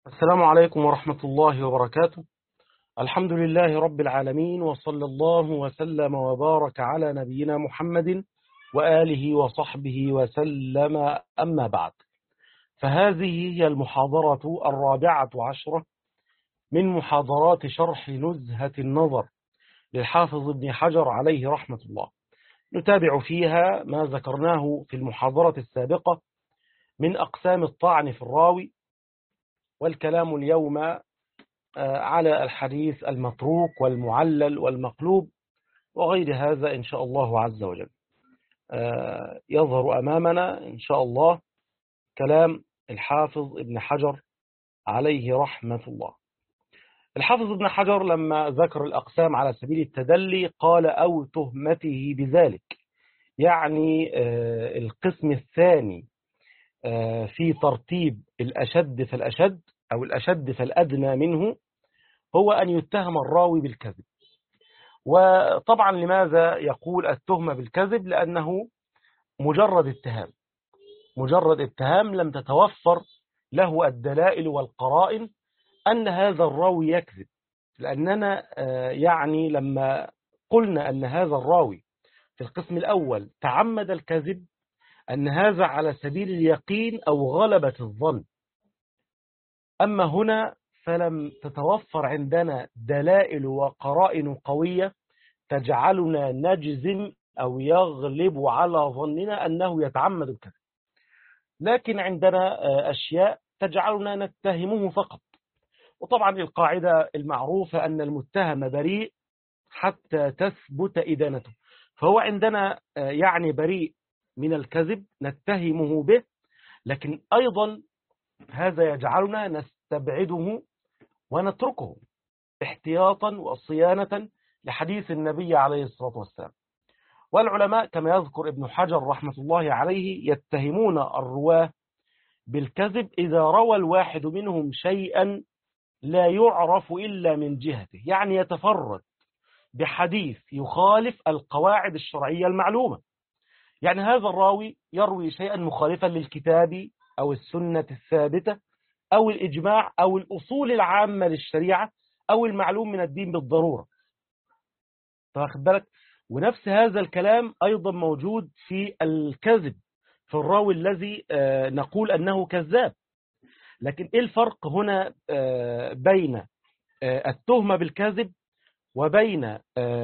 السلام عليكم ورحمة الله وبركاته الحمد لله رب العالمين وصلى الله وسلم وبارك على نبينا محمد وآله وصحبه وسلم أما بعد فهذه هي المحاضرة الرابعة عشرة من محاضرات شرح نزهة النظر للحافظ ابن حجر عليه رحمة الله نتابع فيها ما ذكرناه في المحاضرة السابقة من أقسام الطعن في الراوي والكلام اليوم على الحديث المتروك والمعلل والمقلوب وغير هذا إن شاء الله عز وجل يظهر أمامنا إن شاء الله كلام الحافظ ابن حجر عليه رحمة الله الحافظ ابن حجر لما ذكر الأقسام على سبيل التدلي قال أو تهمته بذلك يعني القسم الثاني في ترتيب الأشد فالأشد أو الأشد فالأدنى منه هو أن يتهم الراوي بالكذب وطبعا لماذا يقول التهمة بالكذب لأنه مجرد اتهام مجرد اتهام لم تتوفر له الدلائل والقرائن أن هذا الراوي يكذب لأننا يعني لما قلنا أن هذا الراوي في القسم الأول تعمد الكذب أن هذا على سبيل اليقين أو غلبة الظن أما هنا فلم تتوفر عندنا دلائل وقرائن قوية تجعلنا نجزم أو يغلب على ظننا أنه يتعمد الكذب لكن عندنا أشياء تجعلنا نتهمه فقط وطبعا القاعدة المعروفة أن المتهم بريء حتى تثبت إدانته فهو عندنا يعني بريء من الكذب نتهمه به لكن أيضا هذا يجعلنا نستبعده ونتركه احتياطا وصيانة لحديث النبي عليه الصلاة والسلام والعلماء كما يذكر ابن حجر رحمة الله عليه يتهمون الرواه بالكذب إذا روى الواحد منهم شيئا لا يعرف إلا من جهته يعني يتفرد بحديث يخالف القواعد الشرعية المعلومة يعني هذا الراوي يروي شيئا مخالفا للكتاب أو السنة الثابتة أو الإجماع أو الأصول العامة للشريعة أو المعلوم من الدين بالضرورة فاخد بالك ونفس هذا الكلام أيضا موجود في الكذب في الراوي الذي نقول أنه كذاب لكن إيه الفرق هنا بين التهمة بالكذب وبين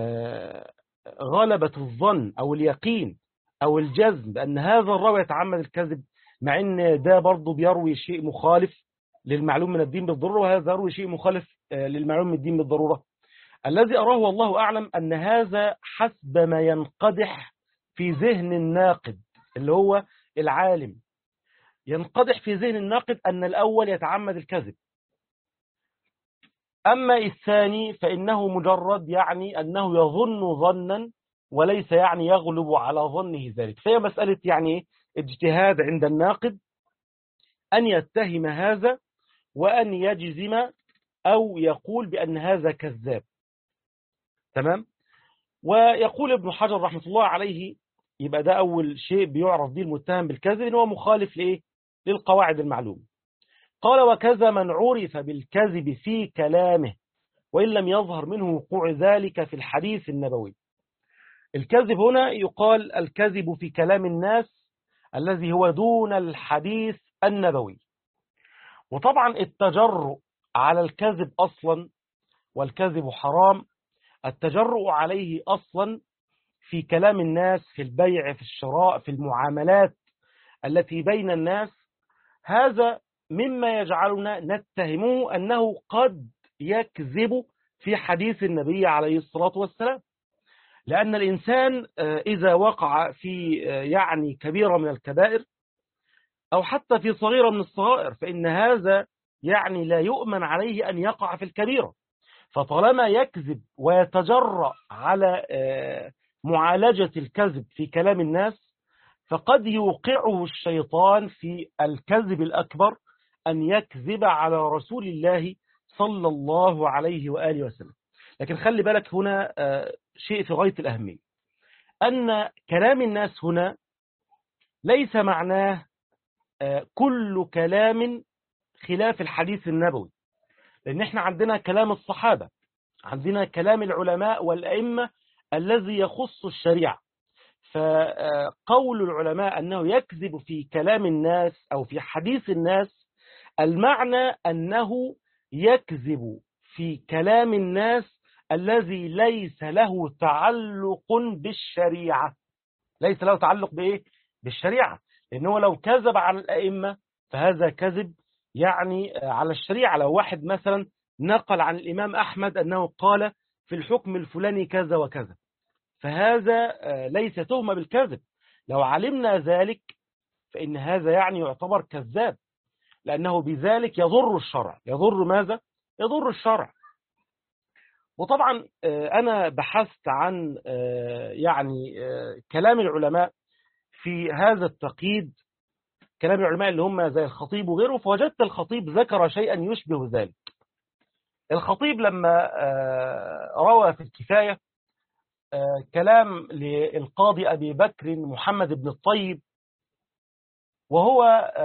غلبة الظن أو اليقين أو الجزم بأن هذا الراوي يتعمد الكذب مع أن ده برضه بيروي شيء مخالف للمعلوم من الدين بالضرورة وهذا يروي شيء مخالف للمعلوم من الدين بالضرورة الذي أراه والله أعلم أن هذا حسب ما ينقدح في ذهن الناقد اللي هو العالم ينقدح في ذهن الناقد أن الأول يتعمد الكذب أما الثاني فإنه مجرد يعني أنه يظن ظنا وليس يعني يغلب على ظنه ذلك فهي مسألة يعني اجتهاد عند الناقد أن يتهم هذا وأن يجزم أو يقول بأن هذا كذاب تمام ويقول ابن حجر رحمة الله عليه يبقى ده أول شيء بيعرف به المتهم بالكذب إن هو مخالف لإيه للقواعد المعلومة قال وكذا من عرف بالكذب في كلامه وإن لم يظهر منه وقوع ذلك في الحديث النبوي الكذب هنا يقال الكذب في كلام الناس الذي هو دون الحديث النبوي وطبعا التجرؤ على الكذب أصلا والكذب حرام التجرؤ عليه أصلا في كلام الناس في البيع في الشراء في المعاملات التي بين الناس هذا مما يجعلنا نتهمه أنه قد يكذب في حديث النبي عليه الصلاة والسلام لأن الإنسان إذا وقع في يعني كبيرة من الكبائر أو حتى في صغيرة من الصغائر فإن هذا يعني لا يؤمن عليه أن يقع في الكبيرة فطالما يكذب ويتجرأ على معالجة الكذب في كلام الناس فقد يوقعه الشيطان في الكذب الأكبر أن يكذب على رسول الله صلى الله عليه وآله وسلم لكن خلي بالك هنا شيء في غاية الأهمية أن كلام الناس هنا ليس معناه كل كلام خلاف الحديث النبوي لأن احنا عندنا كلام الصحابة عندنا كلام العلماء والأئمة الذي يخص الشريعة فقول العلماء أنه يكذب في كلام الناس أو في حديث الناس المعنى أنه يكذب في كلام الناس الذي ليس له تعلق بالشريعة ليس له تعلق بإيه؟ بالشريعة لأنه لو كذب على الأئمة فهذا كذب يعني على الشريعة لو واحد مثلا نقل عن الإمام أحمد أنه قال في الحكم الفلاني كذا وكذا فهذا ليس تهمة بالكذب لو علمنا ذلك فإن هذا يعني يعتبر كذاب لأنه بذلك يضر الشرع يضر ماذا؟ يضر الشرع وطبعا أنا بحثت عن يعني كلام العلماء في هذا التقييد كلام العلماء اللي هم زي الخطيب وغيره فوجدت الخطيب ذكر شيئا يشبه ذلك الخطيب لما روى في الكفاية كلام للقاضي أبي بكر محمد بن الطيب وهو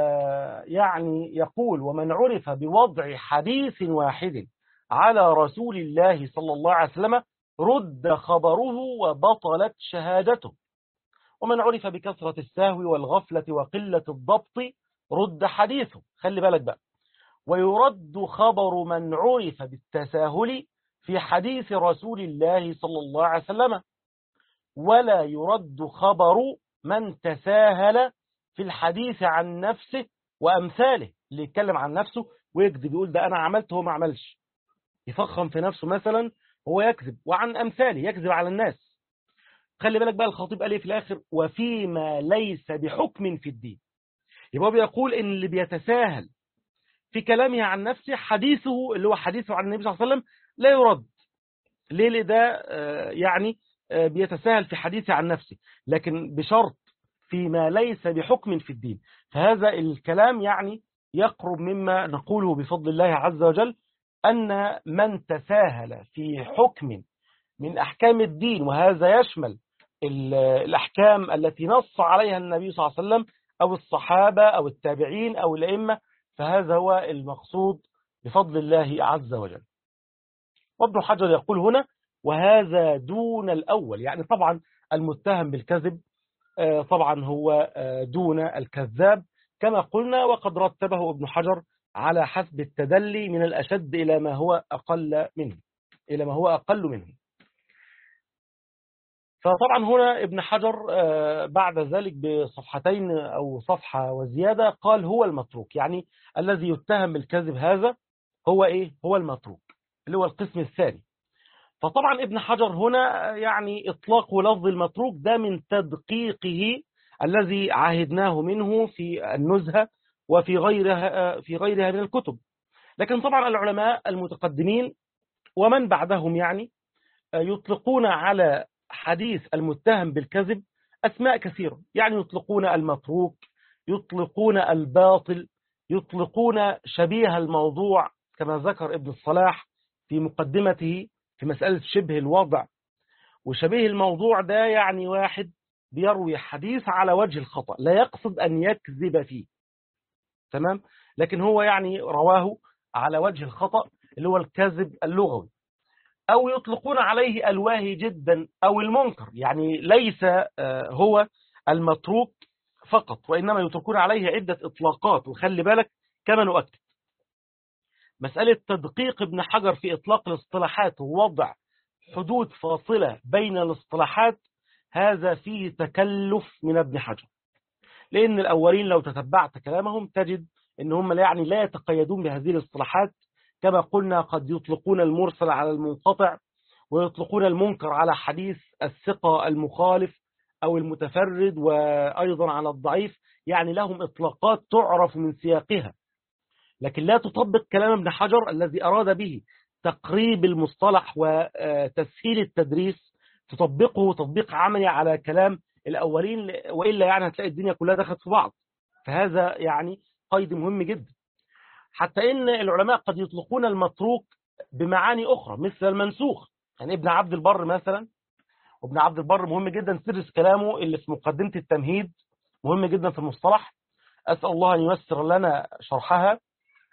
يعني يقول ومن عرف بوضع حديث واحد على رسول الله صلى الله عليه وسلم رد خبره وبطلت شهادته ومن عرف بكثرة السهو والغفلة وقلة الضبط رد حديثه خلي بالك بقى ويرد خبر من عرف بالتساهل في حديث رسول الله صلى الله عليه وسلم ولا يرد خبر من تساهل في الحديث عن نفسه وأمثاله اللي يتكلم عن نفسه ويكذب يقول ده أنا عملت هو ما عملش يفخم في نفسه مثلا هو يكذب وعن أمثاله يكذب على الناس خلي بالك بقى الخطيب قال ايه في الآخر وفيما ليس بحكم في الدين يبقى بيقول إن اللي بيتساهل في كلامه عن نفسه حديثه اللي هو حديثه عن النبي صلى الله عليه وسلم لا يرد ليه ليه ده يعني بيتساهل في حديثه عن نفسه لكن بشرط فيما ليس بحكم في الدين فهذا الكلام يعني يقرب مما نقوله بفضل الله عز وجل أن من تساهل في حكم من أحكام الدين وهذا يشمل الأحكام التي نص عليها النبي صلى الله عليه وسلم أو الصحابة أو التابعين أو الأئمة فهذا هو المقصود بفضل الله عز وجل وابن حجر يقول هنا وهذا دون الأول يعني طبعا المتهم بالكذب طبعا هو دون الكذاب كما قلنا وقد رتبه ابن حجر على حسب التدلي من الأشد إلى ما هو أقل منه إلى ما هو أقل منه فطبعا هنا ابن حجر بعد ذلك بصفحتين أو صفحة وزيادة قال هو المتروك يعني الذي يتهم بالكذب هذا هو إيه هو المتروك اللي هو القسم الثاني فطبعا ابن حجر هنا يعني إطلاق لفظ المتروك ده من تدقيقه الذي عهدناه منه في النزهة وفي غيرها في غيرها من الكتب لكن طبعا العلماء المتقدمين ومن بعدهم يعني يطلقون على حديث المتهم بالكذب أسماء كثيرة يعني يطلقون المتروك يطلقون الباطل يطلقون شبيه الموضوع كما ذكر ابن الصلاح في مقدمته في مسألة شبه الوضع وشبيه الموضوع ده يعني واحد بيروي حديث على وجه الخطأ لا يقصد أن يكذب فيه تمام لكن هو يعني رواه على وجه الخطأ اللي هو الكذب اللغوي أو يطلقون عليه الواهي جدا أو المنكر يعني ليس هو المتروك فقط وإنما يتركون عليه عدة إطلاقات وخلي بالك كما نؤكد مسألة تدقيق ابن حجر في إطلاق الاصطلاحات ووضع حدود فاصلة بين الاصطلاحات هذا فيه تكلف من ابن حجر لأن الأولين لو تتبعت كلامهم تجد أن هم يعني لا يتقيدون بهذه الاصطلاحات كما قلنا قد يطلقون المرسل على المنقطع ويطلقون المنكر على حديث الثقة المخالف أو المتفرد وأيضا على الضعيف يعني لهم إطلاقات تعرف من سياقها لكن لا تطبق كلام ابن حجر الذي أراد به تقريب المصطلح وتسهيل التدريس تطبقه تطبيق عملي على كلام الأولين وإلا يعني هتلاقي الدنيا كلها دخلت في بعض فهذا يعني قيد مهم جدا حتى إن العلماء قد يطلقون المتروك بمعاني أخرى مثل المنسوخ يعني ابن عبد البر مثلا وابن عبد البر مهم جدا تدرس كلامه اللي في مقدمة التمهيد مهم جدا في المصطلح أسأل الله أن ييسر لنا شرحها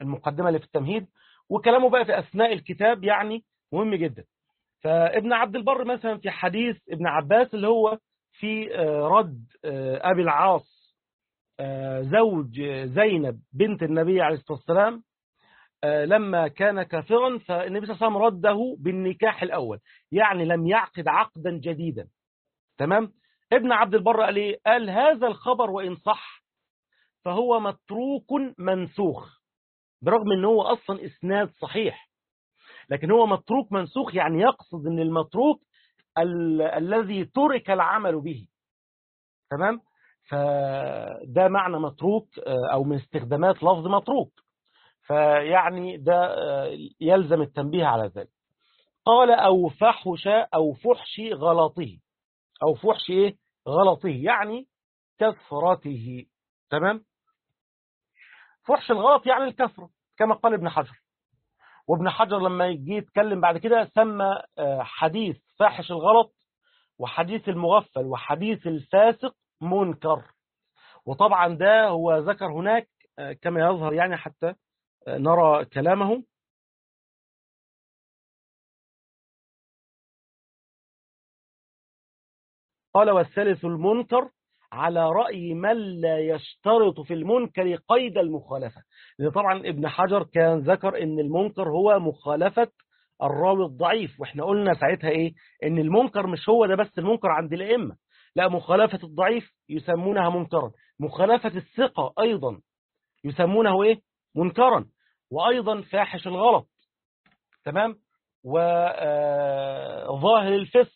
المقدمة اللي في التمهيد وكلامه بقى في أثناء الكتاب يعني مهم جدا فابن عبد البر مثلا في حديث ابن عباس اللي هو في رد أبي العاص زوج زينب بنت النبي عليه الصلاة والسلام لما كان كافرا فالنبي صلى الله عليه وسلم رده بالنكاح الأول يعني لم يعقد عقدا جديدا تمام ابن عبد البر قال ايه قال هذا الخبر وإن صح فهو متروك منسوخ برغم ان هو اصلا اسناد صحيح لكن هو متروك منسوخ يعني يقصد ان المتروك ال الذي ترك العمل به تمام فده معنى متروك او من استخدامات لفظ متروك فيعني ده يلزم التنبيه على ذلك قال او فحش او فحش غلطه او فحش ايه غلطه يعني كثرته تمام فحش الغلط يعني الكثرة كما قال ابن حجر وابن حجر لما يجي يتكلم بعد كده سمى حديث فاحش الغلط وحديث المغفل وحديث الفاسق منكر وطبعا ده هو ذكر هناك كما يظهر يعني حتى نرى كلامه قال والثالث المنكر على رأي من لا يشترط في المنكر قيد المخالفة لأن طبعا ابن حجر كان ذكر ان المنكر هو مخالفة الراوي الضعيف واحنا قلنا ساعتها ايه ان المنكر مش هو ده بس المنكر عند الائمه لا مخالفة الضعيف يسمونها منكرا مخالفة الثقة ايضا يسمونه ايه منكرا وايضا فاحش الغلط تمام وظاهر الفسق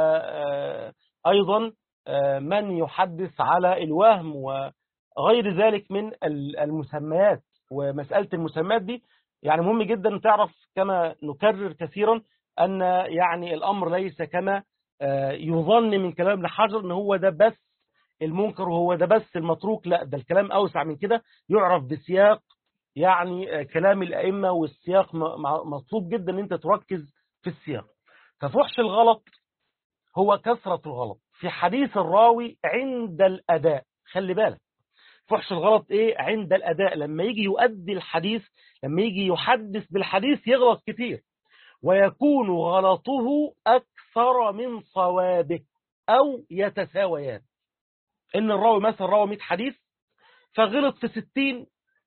وايضا من يحدث على الوهم وغير ذلك من المسميات ومسألة المسميات دي يعني مهم جدا تعرف كما نكرر كثيرا أن يعني الأمر ليس كما يظن من كلام ابن حجر أن هو ده بس المنكر وهو ده بس المتروك لا ده الكلام أوسع من كده يعرف بسياق يعني كلام الأئمة والسياق مطلوب جدا أن أنت تركز في السياق ففحش الغلط هو كثرة الغلط في حديث الراوي عند الأداء خلي بالك فحش الغلط ايه عند الأداء لما يجي يؤدي الحديث لما يجي يحدث بالحديث يغلط كتير ويكون غلطه أكثر من صوابه أو يتساويان إن الراوي مثلا راوي 100 حديث فغلط في 60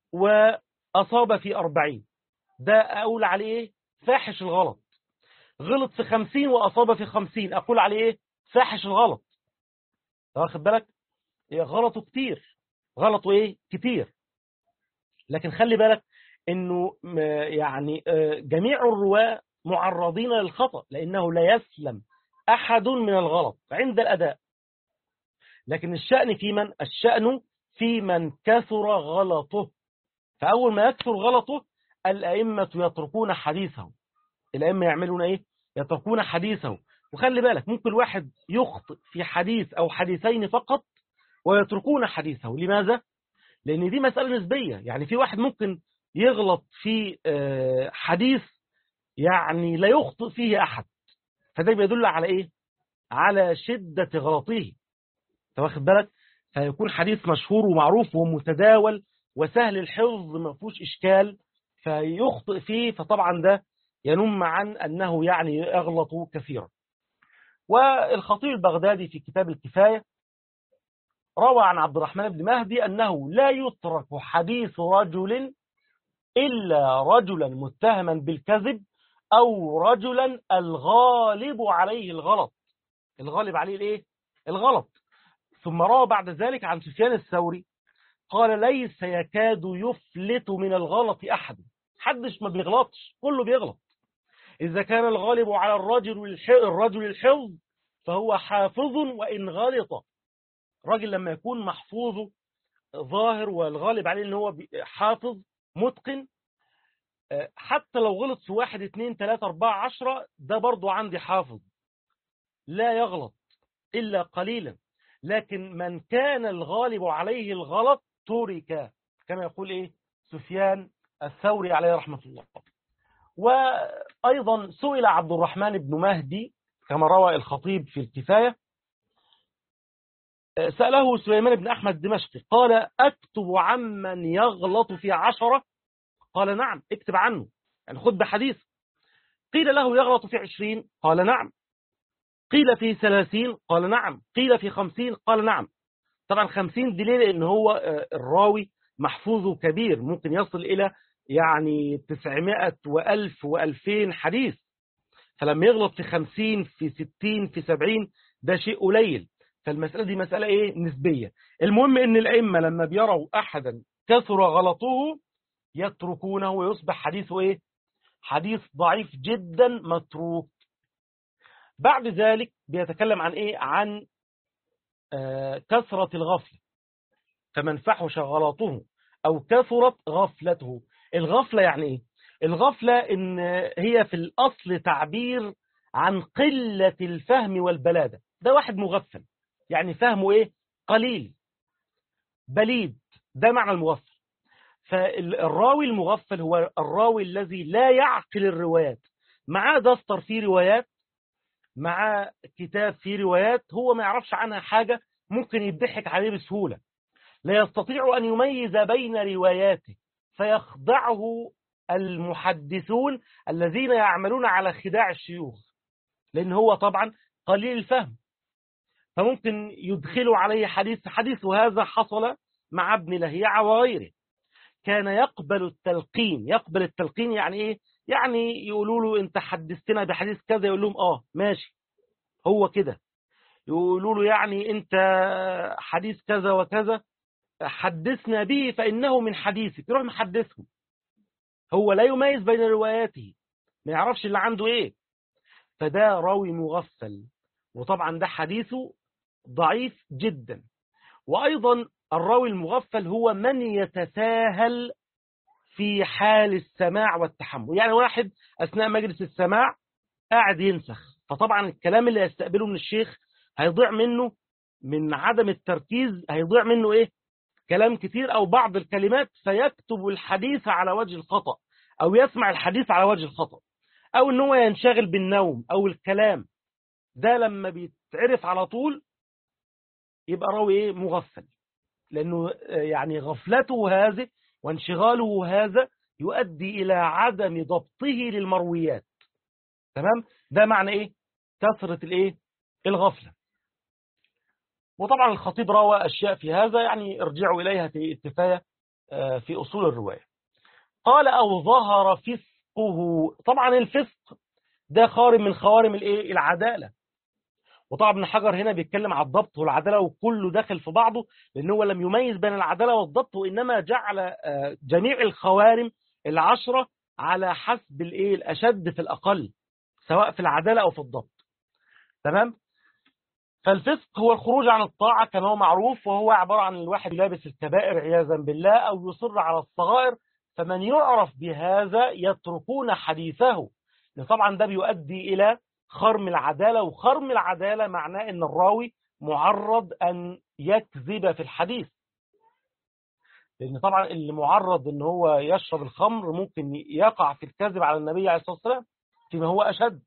وأصاب في 40 ده أقول عليه إيه فاحش الغلط غلط في 50 وأصاب في 50 أقول عليه إيه فاحش الغلط واخد بالك غلطه كتير غلطه ايه كتير لكن خلي بالك انه يعني جميع الرواة معرضين للخطأ لانه لا يسلم احد من الغلط عند الاداء لكن الشأن في من الشأن في من كثر غلطه فاول ما يكثر غلطه الائمة يتركون حديثه الائمة يعملون ايه يتركون حديثه وخلي بالك ممكن واحد يخطئ في حديث أو حديثين فقط ويتركون حديثه لماذا؟ لأن دي مسألة نسبية يعني في واحد ممكن يغلط في حديث يعني لا يخطئ فيه أحد فده بيدل على إيه؟ على شدة غلطه واخد بالك؟ فيكون حديث مشهور ومعروف ومتداول وسهل الحفظ ما فيهوش إشكال فيخطئ فيه فطبعا ده ينم عن أنه يعني يغلط كثيرا والخطيب البغدادي في كتاب الكفاية روى عن عبد الرحمن بن مهدي أنه لا يترك حديث رجل إلا رجلا متهما بالكذب أو رجلا الغالب عليه الغلط الغالب عليه الايه الغلط ثم روى بعد ذلك عن سفيان الثوري قال ليس يكاد يفلت من الغلط أحد حدش ما بيغلطش كله بيغلط إذا كان الغالب على الرجل الرجل الحفظ فهو حافظ وإن غلط الراجل لما يكون محفوظ ظاهر والغالب عليه ان هو حافظ متقن حتى لو غلط في واحد اتنين تلاتة اربعة عشرة ده برضو عندي حافظ لا يغلط إلا قليلا لكن من كان الغالب عليه الغلط ترك كما يقول إيه سفيان الثوري عليه رحمة الله وأيضا سئل عبد الرحمن بن مهدي كما روى الخطيب في الكفاية سأله سليمان بن أحمد الدمشقي قال أكتب عمن يغلط في عشرة قال نعم اكتب عنه يعني خد بحديث قيل له يغلط في عشرين قال نعم قيل في ثلاثين قال نعم قيل في خمسين قال نعم طبعا خمسين دي ليه لأن هو الراوي محفوظه كبير ممكن يصل إلى يعني تسعمائة وألف وألفين حديث فلما يغلط في خمسين في ستين في سبعين ده شيء قليل فالمسألة دي مسألة إيه نسبية المهم إن الأئمة لما بيروا أحدا كثر غلطه يتركونه ويصبح حديثه إيه حديث ضعيف جدا متروك بعد ذلك بيتكلم عن إيه عن آه كثرة الغفلة فمن فحش غلطه أو كثرت غفلته الغفلة يعني إيه الغفلة إن هي في الأصل تعبير عن قلة الفهم والبلادة ده واحد مغفل يعني فهمه إيه قليل بليد ده معنى المغفل فالراوي المغفل هو الراوي الذي لا يعقل الروايات معاه دفتر فيه روايات معاه كتاب فيه روايات هو ما يعرفش عنها حاجة ممكن يضحك عليه بسهولة لا يستطيع أن يميز بين رواياته فيخضعه المحدثون الذين يعملون على خداع الشيوخ لأن هو طبعا قليل الفهم فممكن يدخلوا عليه حديث حديث وهذا حصل مع ابن لهيعة وغيره كان يقبل التلقين يقبل التلقين يعني ايه يعني يقولوا له انت حدثتنا بحديث كذا يقول لهم اه ماشي هو كده يقولوا له يعني انت حديث كذا وكذا حدثنا به فإنه من حديثك يروح محدثهم هو لا يميز بين رواياته ما يعرفش اللي عنده ايه فده راوي مغفل وطبعا ده حديثه ضعيف جدا وأيضا الراوي المغفل هو من يتساهل في حال السماع والتحمل يعني واحد أثناء مجلس السماع قاعد ينسخ فطبعا الكلام اللي يستقبله من الشيخ هيضيع منه من عدم التركيز هيضيع منه ايه كلام كتير او بعض الكلمات فيكتب الحديث على وجه الخطأ او يسمع الحديث على وجه الخطأ او ان هو ينشغل بالنوم او الكلام ده لما بيتعرف على طول يبقى راوي ايه مغفل لانه يعني غفلته هذه وانشغاله هذا يؤدي الى عدم ضبطه للمرويات تمام ده معنى ايه كثرة الايه الغفلة وطبعا الخطيب روى اشياء في هذا يعني ارجعوا اليها في الكفاية في اصول الرواية قال او ظهر فسقه طبعا الفسق ده خارم من خوارم الايه العدالة وطبعا ابن حجر هنا بيتكلم على الضبط والعدالة وكله داخل في بعضه لأن هو لم يميز بين العدالة والضبط وإنما جعل جميع الخوارم العشرة على حسب الايه الأشد في الأقل سواء في العدالة أو في الضبط تمام فالفسق هو الخروج عن الطاعة كما هو معروف وهو عبارة عن الواحد لابس الكبائر عياذا بالله أو يصر على الصغائر فمن يعرف بهذا يتركون حديثه طبعا ده بيؤدي إلى خرم العدالة وخرم العدالة معناه ان الراوي معرض ان يكذب في الحديث لان طبعا اللي معرض ان هو يشرب الخمر ممكن يقع في الكذب على النبي عليه الصلاة والسلام فيما هو أشد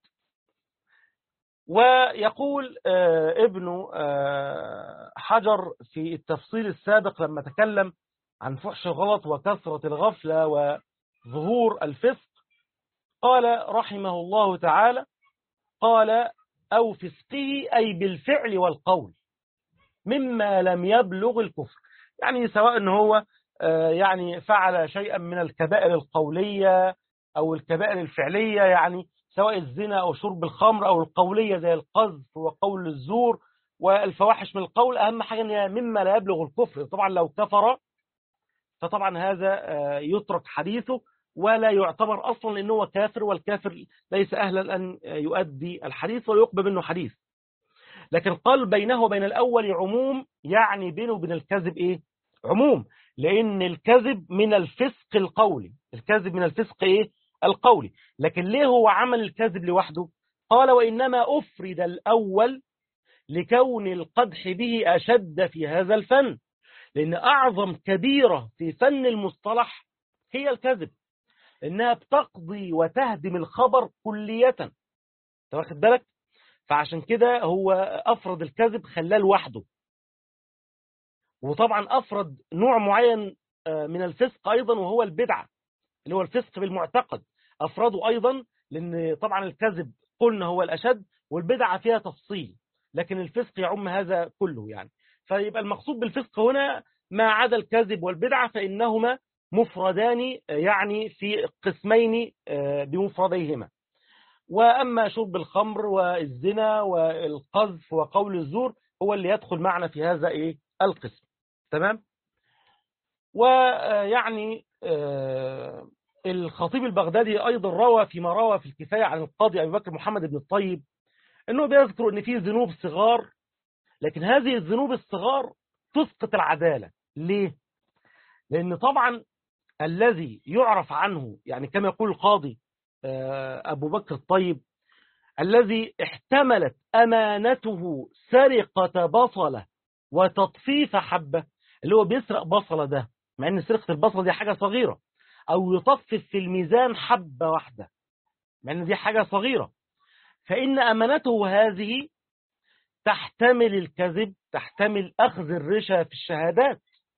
ويقول ابن حجر في التفصيل السابق لما تكلم عن فحش الغلط وكثرة الغفلة وظهور الفسق قال رحمه الله تعالى قال أو فسقه أي بالفعل والقول مما لم يبلغ الكفر يعني سواء أنه هو يعني فعل شيئا من الكبائر القولية أو الكبائر الفعلية يعني سواء الزنا أو شرب الخمر أو القولية زي القذف وقول الزور والفواحش من القول أهم حاجة أنها مما لا يبلغ الكفر طبعا لو كفر فطبعا هذا يترك حديثه ولا يعتبر أصلا لأنه كافر والكافر ليس أهلا أن يؤدي الحديث ويقبل منه حديث لكن قال بينه وبين الأول عموم يعني بينه وبين الكذب إيه؟ عموم لأن الكذب من الفسق القولي الكذب من الفسق إيه؟ القولي لكن ليه هو عمل الكذب لوحده قال وإنما أفرد الأول لكون القدح به أشد في هذا الفن لأن أعظم كبيرة في فن المصطلح هي الكذب إنها بتقضي وتهدم الخبر كلية واخد بالك فعشان كده هو أفرد الكذب خلاه لوحده وطبعا أفرد نوع معين من الفسق أيضا وهو البدعة اللي هو الفسق بالمعتقد أفرادوا أيضا لأن طبعا الكذب قلنا هو الأشد والبدعة فيها تفصيل لكن الفسق يعم هذا كله يعني فيبقى المقصود بالفسق هنا ما عدا الكذب والبدعة فإنهما مفردان يعني في قسمين بمفرديهما وأما شرب الخمر والزنا والقذف وقول الزور هو اللي يدخل معنا في هذا إيه القسم تمام ويعني الخطيب البغدادي أيضا روى فيما روى في الكفاية عن القاضي أبي بكر محمد بن الطيب أنه بيذكر أن فيه ذنوب صغار لكن هذه الذنوب الصغار تسقط العدالة ليه؟ لأن طبعا الذي يعرف عنه يعني كما يقول القاضي أبو بكر الطيب الذي احتملت أمانته سرقة بصلة وتطفيف حبة اللي هو بيسرق بصلة ده مع أن سرقة البصلة دي حاجة صغيرة أو يطفف في الميزان حبة واحدة مع أن دي حاجة صغيرة فإن أمانته هذه تحتمل الكذب تحتمل أخذ الرشا في الشهادات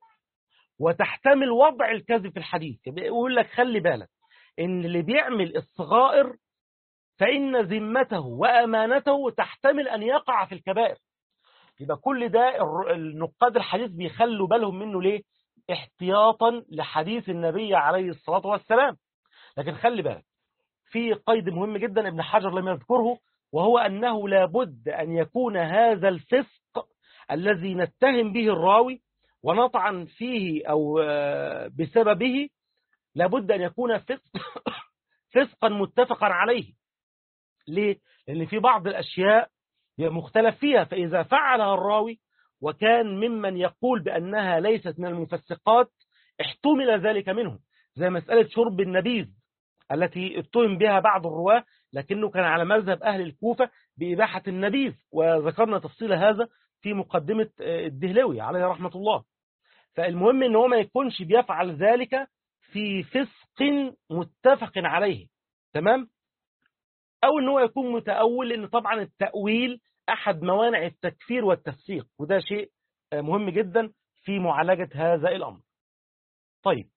وتحتمل وضع الكذب في الحديث يقول لك خلي بالك إن اللي بيعمل الصغائر فإن ذمته وأمانته تحتمل أن يقع في الكبائر يبقى كل ده النقاد الحديث بيخلوا بالهم منه ليه احتياطا لحديث النبي عليه الصلاة والسلام لكن خلي بالك في قيد مهم جدا ابن حجر لم يذكره وهو أنه لابد أن يكون هذا الفسق الذي نتهم به الراوي ونطعن فيه أو بسببه لابد أن يكون فسق فسقا متفقا عليه ليه؟ لأن في بعض الأشياء مختلف فيها فإذا فعلها الراوي وكان ممن يقول بأنها ليست من المفسقات احتمل ذلك منه زي مسألة شرب النبيذ التي اتهم بها بعض الرواة لكنه كان على مذهب أهل الكوفة بإباحة النبيذ وذكرنا تفصيل هذا في مقدمة الدهلوي عليه رحمة الله فالمهم ان هو ما يكونش بيفعل ذلك في فسق متفق عليه تمام او ان هو يكون متأول لان طبعا التأويل احد موانع التكفير والتفسيق وده شيء مهم جدا في معالجة هذا الامر طيب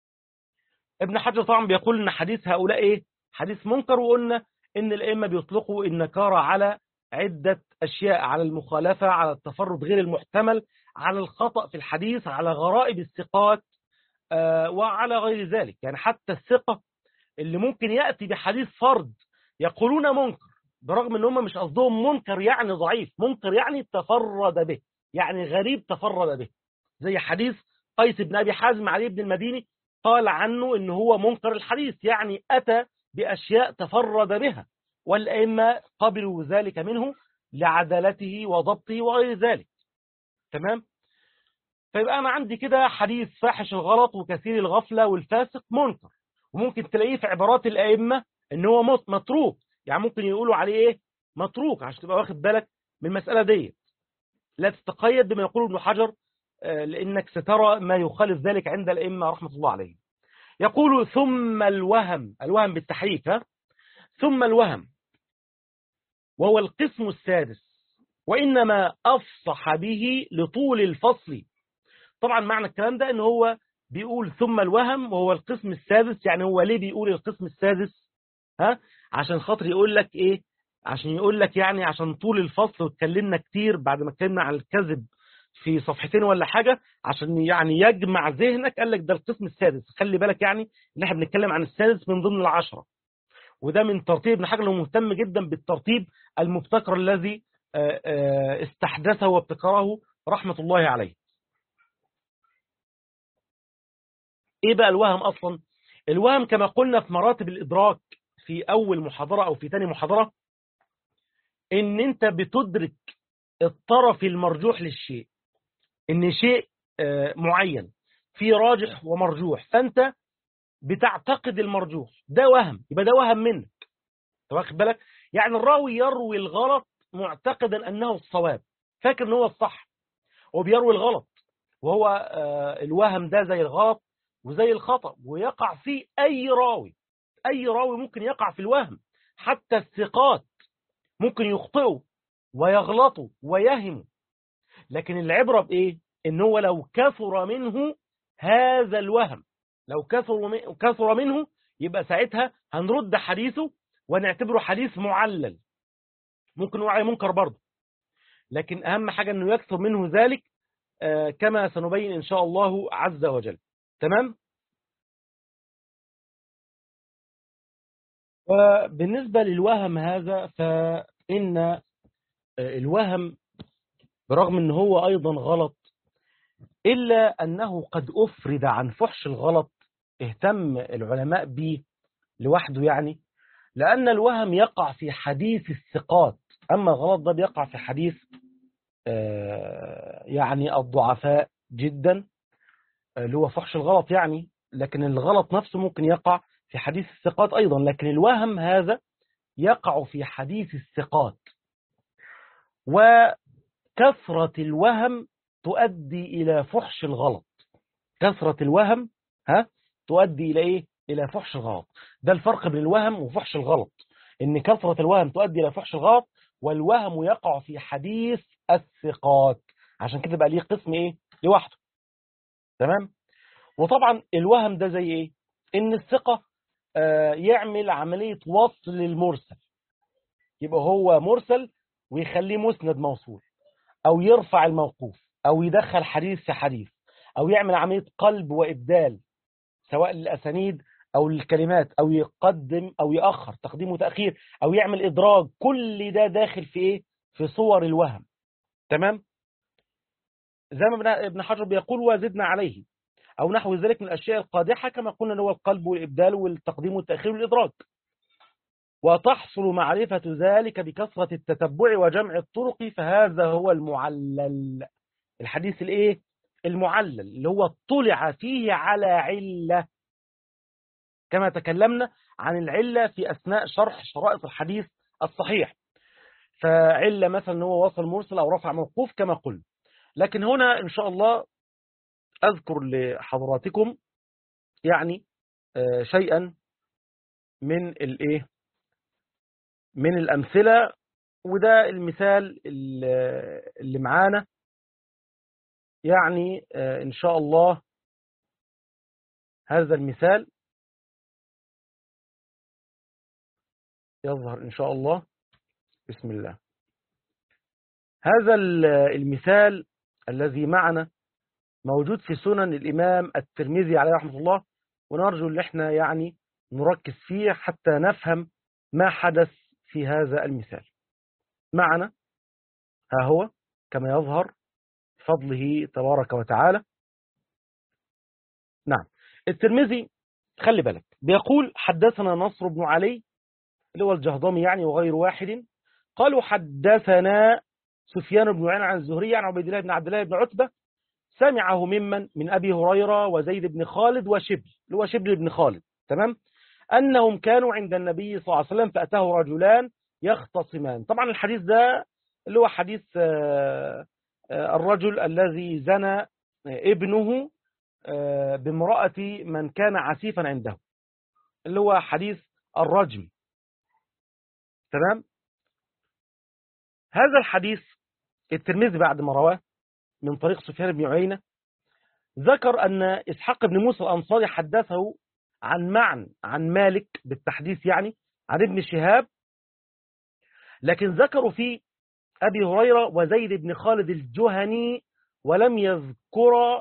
ابن حجر طبعا بيقول ان حديث هؤلاء ايه حديث منكر وقلنا ان الائمه بيطلقوا النكاره على عده اشياء على المخالفه على التفرد غير المحتمل على الخطا في الحديث على غرائب الثقات آه وعلى غير ذلك يعني حتى الثقه اللي ممكن ياتي بحديث فرد يقولون منكر برغم ان هم مش قصدهم منكر يعني ضعيف منكر يعني تفرد به يعني غريب تفرد به زي حديث قيس بن ابي حازم علي بن المديني قال عنه ان هو منكر الحديث يعني اتى باشياء تفرد بها والائمه قبلوا ذلك منه لعدالته وضبطه وغير ذلك تمام فيبقى انا عندي كده حديث فاحش الغلط وكثير الغفله والفاسق منكر وممكن تلاقيه في عبارات الائمه ان هو متروك يعني ممكن يقولوا عليه ايه متروك عشان تبقى واخد بالك من المساله دي لا تتقيد بما يقول ابن حجر لانك سترى ما يخالف ذلك عند الائمه رحمه الله عليهم يقول ثم الوهم الوهم بالتحريك ها ثم الوهم وهو القسم السادس وإنما أفصح به لطول الفصل طبعا معنى الكلام ده ان هو بيقول ثم الوهم وهو القسم السادس يعني هو ليه بيقول القسم السادس ها عشان خاطر يقول لك ايه عشان يقول لك يعني عشان طول الفصل واتكلمنا كتير بعد ما اتكلمنا عن الكذب في صفحتين ولا حاجة عشان يعني يجمع ذهنك قال لك ده القسم السادس خلي بالك يعني ان احنا بنتكلم عن السادس من ضمن العشرة وده من ترتيب ابن حجر مهتم جدا بالترتيب المبتكر الذي استحدثه وابتكره رحمة الله عليه ايه بقى الوهم اصلا الوهم كما قلنا في مراتب الادراك في اول محاضرة او في ثاني محاضرة ان انت بتدرك الطرف المرجوح للشيء ان شيء معين في راجح ومرجوح فانت بتعتقد المرجوح ده وهم يبقى ده وهم منك واخد بالك يعني الراوي يروي الغلط معتقدا انه الصواب فاكر ان هو الصح وبيروي الغلط وهو الوهم ده زي الغلط وزي الخطأ ويقع فيه اي راوي اي راوي ممكن يقع في الوهم حتى الثقات ممكن يخطئوا ويغلطوا ويهموا لكن العبرة بإيه؟ إن هو لو كثر منه هذا الوهم لو كثر كثر منه يبقى ساعتها هنرد حديثه ونعتبره حديث معلل ممكن نقول عليه منكر برضه لكن أهم حاجة أنه يكثر منه ذلك كما سنبين إن شاء الله عز وجل تمام وبالنسبة للوهم هذا فإن الوهم برغم أنه هو أيضا غلط إلا أنه قد أفرد عن فحش الغلط اهتم العلماء به لوحده يعني لأن الوهم يقع في حديث الثقات أما الغلط ده بيقع في حديث يعني الضعفاء جدا اللي هو فحش الغلط يعني لكن الغلط نفسه ممكن يقع في حديث الثقات أيضا لكن الوهم هذا يقع في حديث الثقات وكثرة الوهم تؤدي إلى فحش الغلط كثرة الوهم ها تؤدي إلى إيه؟ إلى فحش الغلط ده الفرق بين الوهم وفحش الغلط إن كثرة الوهم تؤدي إلى فحش الغلط والوهم يقع في حديث الثقات عشان كده بقى ليه قسم إيه؟ لوحده تمام؟ وطبعا الوهم ده زي إيه؟ إن الثقة آه يعمل عملية وصل للمرسل يبقى هو مرسل ويخليه مسند موصول أو يرفع الموقوف أو يدخل حديث في حديث أو يعمل عملية قلب وإبدال سواء للأسانيد أو للكلمات أو يقدم أو يأخر تقديم وتأخير أو يعمل إدراج كل ده داخل في إيه؟ في صور الوهم تمام؟ زي ما ابن حجر بيقول وزدنا عليه أو نحو ذلك من الأشياء القادحة كما قلنا هو القلب والإبدال والتقديم والتأخير والإدراج وتحصل معرفة ذلك بكثرة التتبع وجمع الطرق فهذا هو المعلل الحديث الايه المعلل اللي هو طلع فيه على علة كما تكلمنا عن العلة في أثناء شرح شرائط الحديث الصحيح فعلة مثلا هو وصل مرسل أو رفع موقوف كما قلنا لكن هنا إن شاء الله أذكر لحضراتكم يعني شيئا من الايه من الأمثلة وده المثال اللي معانا يعني إن شاء الله هذا المثال يظهر إن شاء الله بسم الله هذا المثال الذي معنا موجود في سنن الإمام الترمذي عليه رحمة الله ونرجو أن احنا يعني نركز فيه حتى نفهم ما حدث في هذا المثال معنا ها هو كما يظهر فضله تبارك وتعالى نعم الترمذي خلي بالك بيقول حدثنا نصر بن علي اللي هو الجهضمي يعني وغير واحد قالوا حدثنا سفيان بن عين عن الزهري عن عبيد الله بن عبد الله بن عتبة سمعه ممن من أبي هريرة وزيد بن خالد وشبل اللي هو شبل بن خالد تمام أنهم كانوا عند النبي صلى الله عليه وسلم فأتاه رجلان يختصمان طبعا الحديث ده اللي هو حديث الرجل الذي زنى ابنه بامرأة من كان عسيفا عنده اللي هو حديث الرجم تمام هذا الحديث الترمذي بعد ما رواه من طريق سفيان بن عيينة ذكر أن إسحاق بن موسى الأنصاري حدثه عن معن عن مالك بالتحديث يعني عن ابن شهاب لكن ذكروا في أبي هريرة وزيد بن خالد الجهني ولم يذكر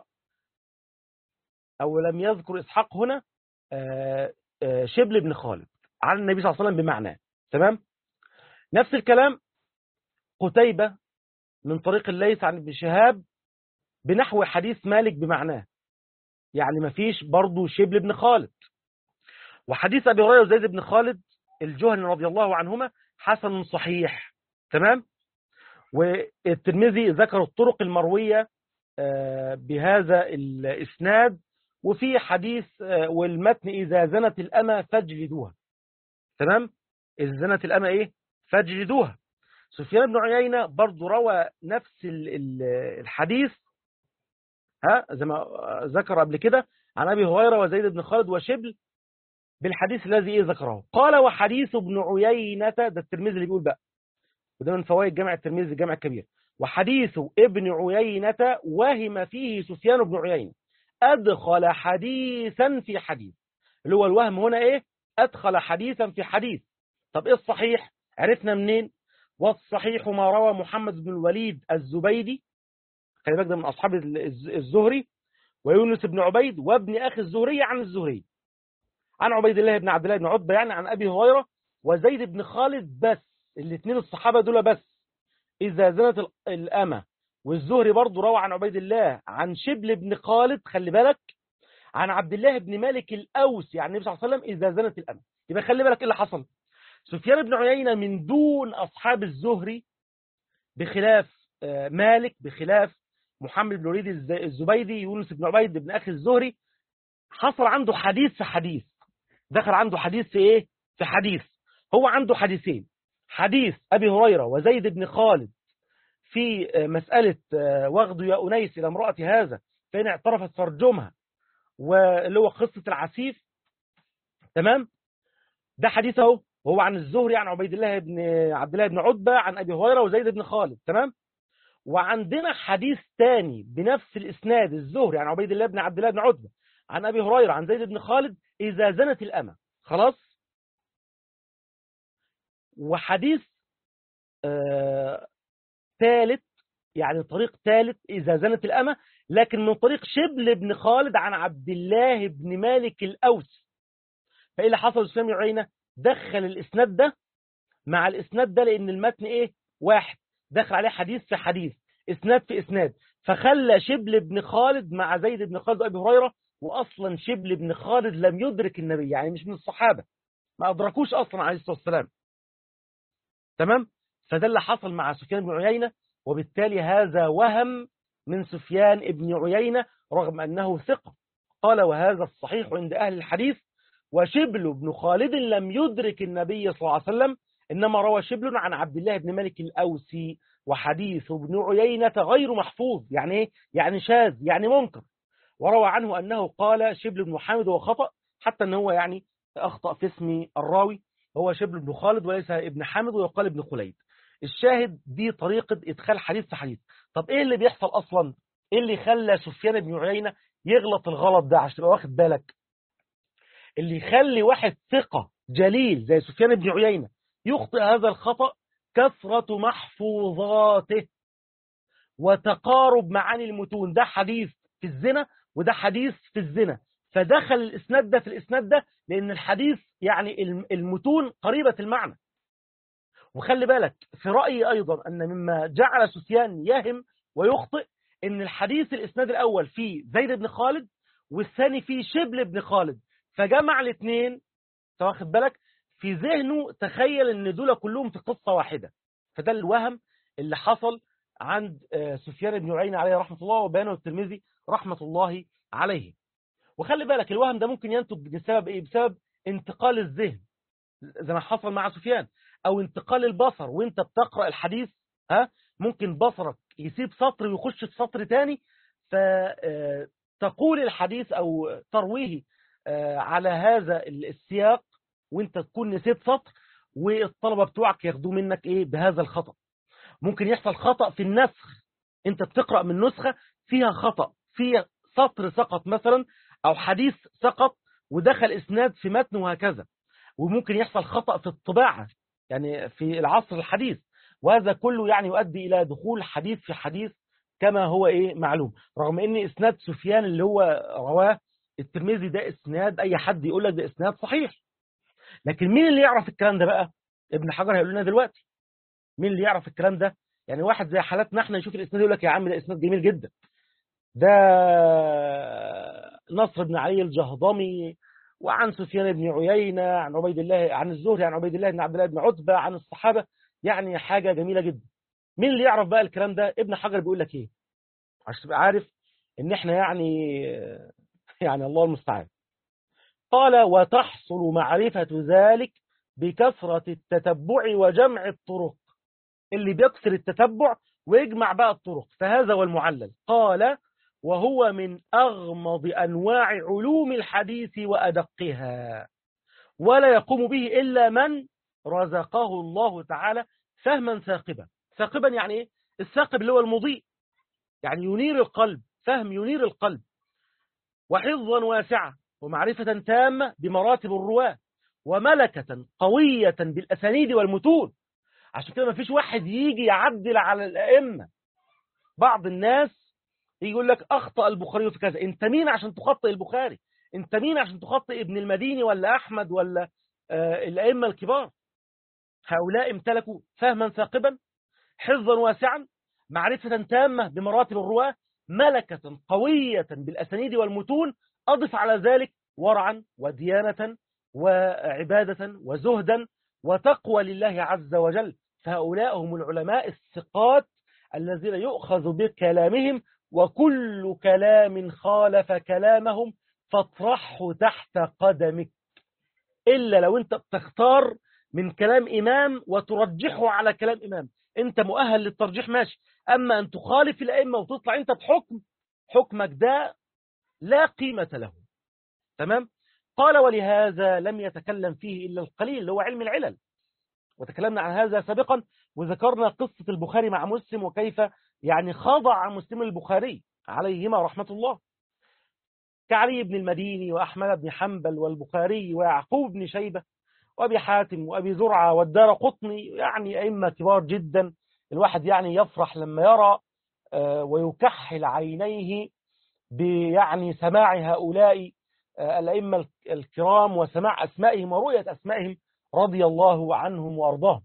أو لم يذكر إسحاق هنا شبل بن خالد عن النبي صلى الله عليه وسلم بمعنى تمام نفس الكلام قتيبة من طريق الليث عن ابن شهاب بنحو حديث مالك بمعناه يعني ما فيش برضه شبل بن خالد وحديث أبي هريرة وزيد بن خالد الجهني رضي الله عنهما حسن صحيح تمام والترمذي ذكر الطرق المروية بهذا الإسناد وفي حديث والمتن إذا زنت الأمة فاجلدوها تمام إذا زنت الأمة إيه فاجلدوها سفيان بن عيينة برضو روى نفس الحديث ها زي ما ذكر قبل كده عن أبي هريرة وزيد بن خالد وشبل بالحديث الذي إيه ذكره قال وحديث ابن عيينة ده الترمذي اللي بيقول بقى وده من فوائد جامع الترمذي الجامع الكبير وحديث ابن عيينة وهم فيه سفيان بن عيينة أدخل حديثا في حديث اللي هو الوهم هنا إيه أدخل حديثا في حديث طب إيه الصحيح عرفنا منين والصحيح ما روى محمد بن الوليد الزبيدي خلي بالك ده من أصحاب الزهري ويونس بن عبيد وابن أخي الزهري عن الزهري عن عبيد الله بن عبد الله بن عتبة يعني عن أبي هريرة وزيد بن خالد بس الاثنين الصحابة دول بس إذا زنت الأمة والزهري برضه روى عن عبيد الله عن شبل بن خالد خلي بالك عن عبد الله بن مالك الأوسي عن النبي صلى الله عليه وسلم إذا زنت الأمة يبقى خلي بالك إيه اللي حصل سفيان بن عيينة من دون أصحاب الزهري بخلاف مالك بخلاف محمد بن وليد الزبيدي يونس بن عبيد بن أخي الزهري حصل عنده حديث في حديث دخل عنده حديث في إيه في حديث هو عنده حديثين حديث أبي هريرة وزيد بن خالد في مسألة وغد يا أنيس إلى امرأة هذا فإن اعترفت فرجمها واللي هو قصة العسيف تمام ده حديثه وهو عن الزهري عن عبيد الله بن عبد الله بن عتبة عن أبي هريرة وزيد بن خالد تمام وعندنا حديث تاني بنفس الإسناد الزهري عن عبيد الله بن عبد الله بن عتبة عن أبي هريرة عن زيد بن خالد إذا زنت الأمة خلاص وحديث آه ثالث يعني طريق ثالث إذا زنت الأمة لكن من طريق شبل بن خالد عن عبد الله بن مالك الأوس فإيه اللي حصل سفيان بن عيينة دخل الإسناد ده مع الإسناد ده لأن المتن إيه واحد دخل عليه حديث في حديث إسناد في إسناد فخلى شبل بن خالد مع زيد بن خالد وأبي هريرة وأصلا شبل بن خالد لم يدرك النبي يعني مش من الصحابة ما أدركوش أصلا عليه الصلاة والسلام تمام فده اللي حصل مع سفيان بن عيينة وبالتالي هذا وهم من سفيان بن عيينة رغم أنه ثقة قال وهذا الصحيح عند أهل الحديث وشبل بن خالد لم يدرك النبي صلى الله عليه وسلم إنما روى شبل عن عبد الله بن مالك الأوسي وحديث ابن عيينة غير محفوظ يعني إيه؟ يعني شاذ يعني منكر وروى عنه أنه قال شبل بن حامد وخطأ حتى أنه هو يعني أخطأ في اسم الراوي هو شبل بن خالد وليس ابن حامد ويقال ابن خليد الشاهد دي طريقة إدخال حديث في حديث طب إيه اللي بيحصل أصلا إيه اللي خلى سفيان بن عيينة يغلط الغلط ده عشان تبقى واخد بالك اللي يخلي واحد ثقة جليل زي سفيان بن عيينة يخطئ هذا الخطأ كثرة محفوظاته وتقارب معاني المتون ده حديث في الزنا وده حديث في الزنا فدخل الإسناد ده في الإسناد ده لأن الحديث يعني المتون قريبة المعنى وخلي بالك في رأيي أيضا أن مما جعل سفيان يهم ويخطئ أن الحديث الإسناد الأول فيه زيد بن خالد والثاني فيه شبل بن خالد فجمع الاثنين واخد بالك في ذهنه تخيل ان دول كلهم في قصة واحدة فده الوهم اللي حصل عند سفيان بن عيينة عليه رحمة الله وبيانه الترمذي رحمة الله عليه وخلي بالك الوهم ده ممكن ينتج بسبب ايه بسبب انتقال الذهن زي ما حصل مع سفيان او انتقال البصر وانت بتقرأ الحديث ها ممكن بصرك يسيب سطر ويخش في سطر تاني فتقول الحديث او ترويه على هذا السياق وانت تكون نسيت سطر والطلبة بتوعك ياخدوه منك ايه بهذا الخطأ ممكن يحصل خطأ في النسخ انت بتقرأ من نسخة فيها خطأ فيها سطر سقط مثلا او حديث سقط ودخل اسناد في متن وهكذا وممكن يحصل خطأ في الطباعة يعني في العصر الحديث وهذا كله يعني يؤدي الى دخول حديث في حديث كما هو ايه معلوم رغم ان اسناد سفيان اللي هو رواه الترمذي ده اسناد اي حد يقول لك ده اسناد صحيح لكن مين اللي يعرف الكلام ده بقى ابن حجر هيقول لنا دلوقتي مين اللي يعرف الكلام ده يعني واحد زي حالاتنا احنا يشوف الاسناد يقول لك يا عم ده اسناد جميل جدا ده نصر بن علي الجهضمي وعن سفيان بن عيينة عن عبيد الله عن الزهري عن عبيد الله بن عبد الله بن عتبة عن الصحابة يعني حاجة جميلة جدا مين اللي يعرف بقى الكلام ده ابن حجر بيقول لك ايه عشان تبقى عارف ان احنا يعني يعني الله المستعان قال وتحصل معرفة ذلك بكثرة التتبع وجمع الطرق اللي بيكثر التتبع ويجمع بقى الطرق فهذا هو المعلل قال وهو من أغمض أنواع علوم الحديث وأدقها ولا يقوم به إلا من رزقه الله تعالى فهما ثاقبا ثاقبا يعني إيه؟ الثاقب اللي هو المضيء يعني ينير القلب فهم ينير القلب وحفظا واسعة ومعرفة تامة بمراتب الرواة وملكة قوية بالأسانيد والمتون عشان كده ما فيش واحد يجي يعدل على الأئمة بعض الناس يقول لك أخطأ البخاري في كذا أنت مين عشان تخطئ البخاري أنت مين عشان تخطئ ابن المديني ولا أحمد ولا آه الأئمة الكبار هؤلاء امتلكوا فهما ثاقبا حفظا واسعا معرفة تامة بمراتب الرواة ملكة قوية بالأسانيد والمتون أضف على ذلك ورعا وديانة وعبادة وزهدا وتقوى لله عز وجل فهؤلاء هم العلماء الثقات الذين يؤخذ بكلامهم وكل كلام خالف كلامهم فاطرحه تحت قدمك إلا لو أنت بتختار من كلام إمام وترجحه على كلام إمام أنت مؤهل للترجيح ماشي أما أن تخالف الأئمة وتطلع أنت بحكم حكمك ده لا قيمة له تمام قال ولهذا لم يتكلم فيه إلا القليل اللي هو علم العلل وتكلمنا عن هذا سابقا وذكرنا قصة البخاري مع مسلم وكيف يعني خضع مسلم البخاري عليهما رحمة الله كعلي بن المديني وأحمد بن حنبل والبخاري ويعقوب بن شيبة وأبي حاتم وأبي زرعة والدار قطني يعني أئمة كبار جدا الواحد يعني يفرح لما يرى ويكحل عينيه بيعني سماع هؤلاء الأئمة الكرام وسماع أسمائهم ورؤية أسمائهم رضي الله عنهم وأرضاهم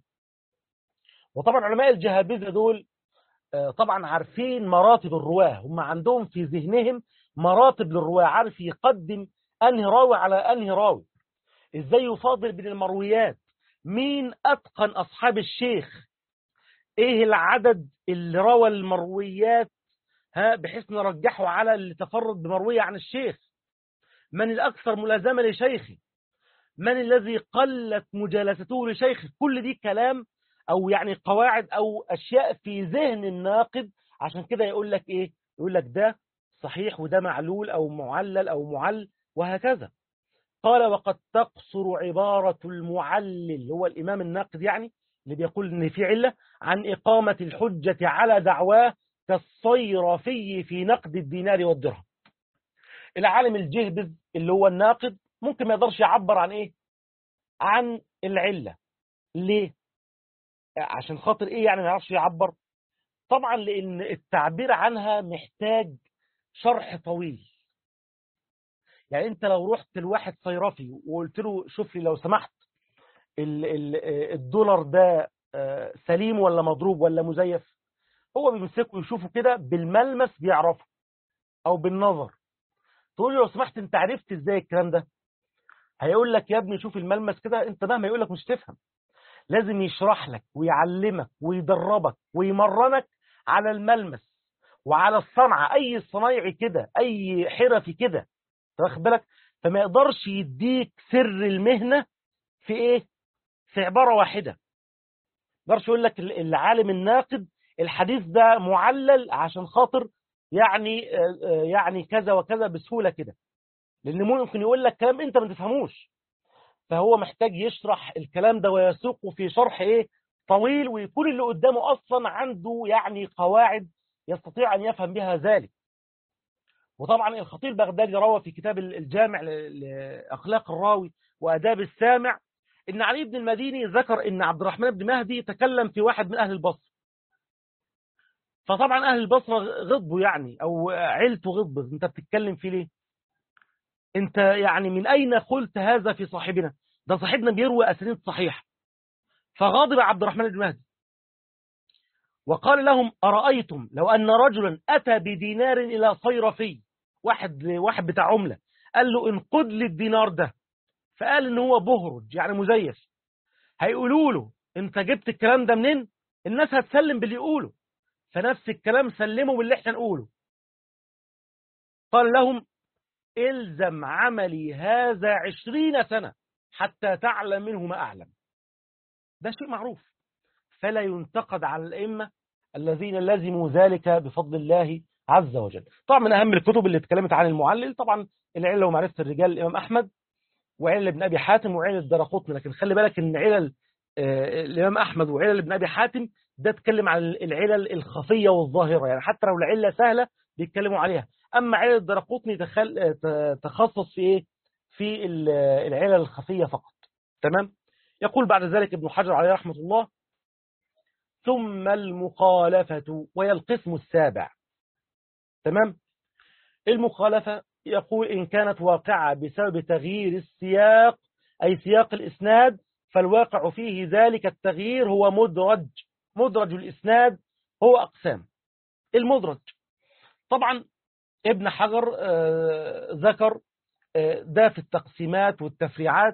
وطبعا علماء الجهابذة دول طبعا عارفين مراتب الرواة هم عندهم في ذهنهم مراتب للرواة عارف يقدم أنهي راوي على أنهي راوي إزاي يفاضل بين المرويات مين أتقن أصحاب الشيخ إيه العدد اللي روى المرويات ها بحيث نرجحه على اللي تفرد بمروية عن الشيخ من الأكثر ملازمة لشيخه من الذي قلت مجالسته لشيخه كل دي كلام أو يعني قواعد أو أشياء في ذهن الناقد عشان كده يقول لك إيه يقول لك ده صحيح وده معلول أو معلل أو معل وهكذا قال وقد تقصر عبارة المعلل هو الإمام الناقد يعني اللي بيقول إن في علة عن إقامة الحجة على دعواه كالصيرفي في نقد الدينار والدرهم العالم الجهبذ اللي هو الناقد ممكن ما يقدرش يعبر عن ايه عن العلة ليه عشان خاطر ايه يعني ما يعرفش يعبر طبعا لان التعبير عنها محتاج شرح طويل يعني انت لو رحت لواحد صيرفي وقلت له شوف لي لو سمحت ال ال الدولار ده سليم ولا مضروب ولا مزيف هو بيمسكه يشوفه كده بالملمس بيعرفه او بالنظر تقول له لو سمحت انت عرفت ازاي الكلام ده هيقول لك يا ابني شوف الملمس كده انت مهما يقول لك مش تفهم لازم يشرح لك ويعلمك ويدربك ويمرنك على الملمس وعلى الصنعة اي صنايعي كده اي حرفي كده واخد بالك فما يقدرش يديك سر المهنة في ايه في عبارة واحدة ما يقدرش يقول لك العالم الناقد الحديث ده معلل عشان خاطر يعني يعني كذا وكذا بسهولة كده لأن ممكن يقول لك كلام أنت ما تفهموش فهو محتاج يشرح الكلام ده ويسوقه في شرح إيه طويل ويكون اللي قدامه أصلا عنده يعني قواعد يستطيع أن يفهم بها ذلك وطبعا الخطيب البغدادي روى في كتاب الجامع لأخلاق الراوي وأداب السامع إن علي بن المديني ذكر إن عبد الرحمن بن مهدي تكلم في واحد من أهل البصر فطبعا أهل البصرة غضبوا يعني أو عيلته غضبت أنت بتتكلم في ليه أنت يعني من أين قلت هذا في صاحبنا ده صاحبنا بيروي أسانيد صحيح فغاضب عبد الرحمن بن مهدي وقال لهم أرأيتم لو أن رجلا أتى بدينار إلى صيرفي واحد واحد بتاع عملة قال له انقد لي الدينار ده فقال ان هو بهرج يعني مزيف هيقولوا له انت جبت الكلام ده منين الناس هتسلم باللي يقوله فنفس الكلام سلموا باللي احنا نقوله قال لهم الزم عملي هذا عشرين سنة حتى تعلم منه ما أعلم ده شيء معروف فلا ينتقد على الأئمة الذين لزموا ذلك بفضل الله عز وجل طبعا من أهم الكتب اللي اتكلمت عن المعلل طبعا العلة ومعرفة الرجال الإمام أحمد وعلل ابن أبي حاتم وعلل الدرقطني لكن خلي بالك ان علل الإمام أحمد وعلل ابن أبي حاتم ده اتكلم عن العلل الخفية والظاهرة يعني حتى لو العلة سهلة بيتكلموا عليها أما علل الدرقطني تخل... تخصص في إيه في العلل الخفية فقط تمام يقول بعد ذلك ابن حجر عليه رحمة الله ثم المخالفة وهي القسم السابع تمام المخالفة يقول إن كانت واقعة بسبب تغيير السياق أي سياق الإسناد فالواقع فيه ذلك التغيير هو مدرج مدرج الإسناد هو أقسام المدرج طبعا ابن حجر آه ذكر آه ده في التقسيمات والتفريعات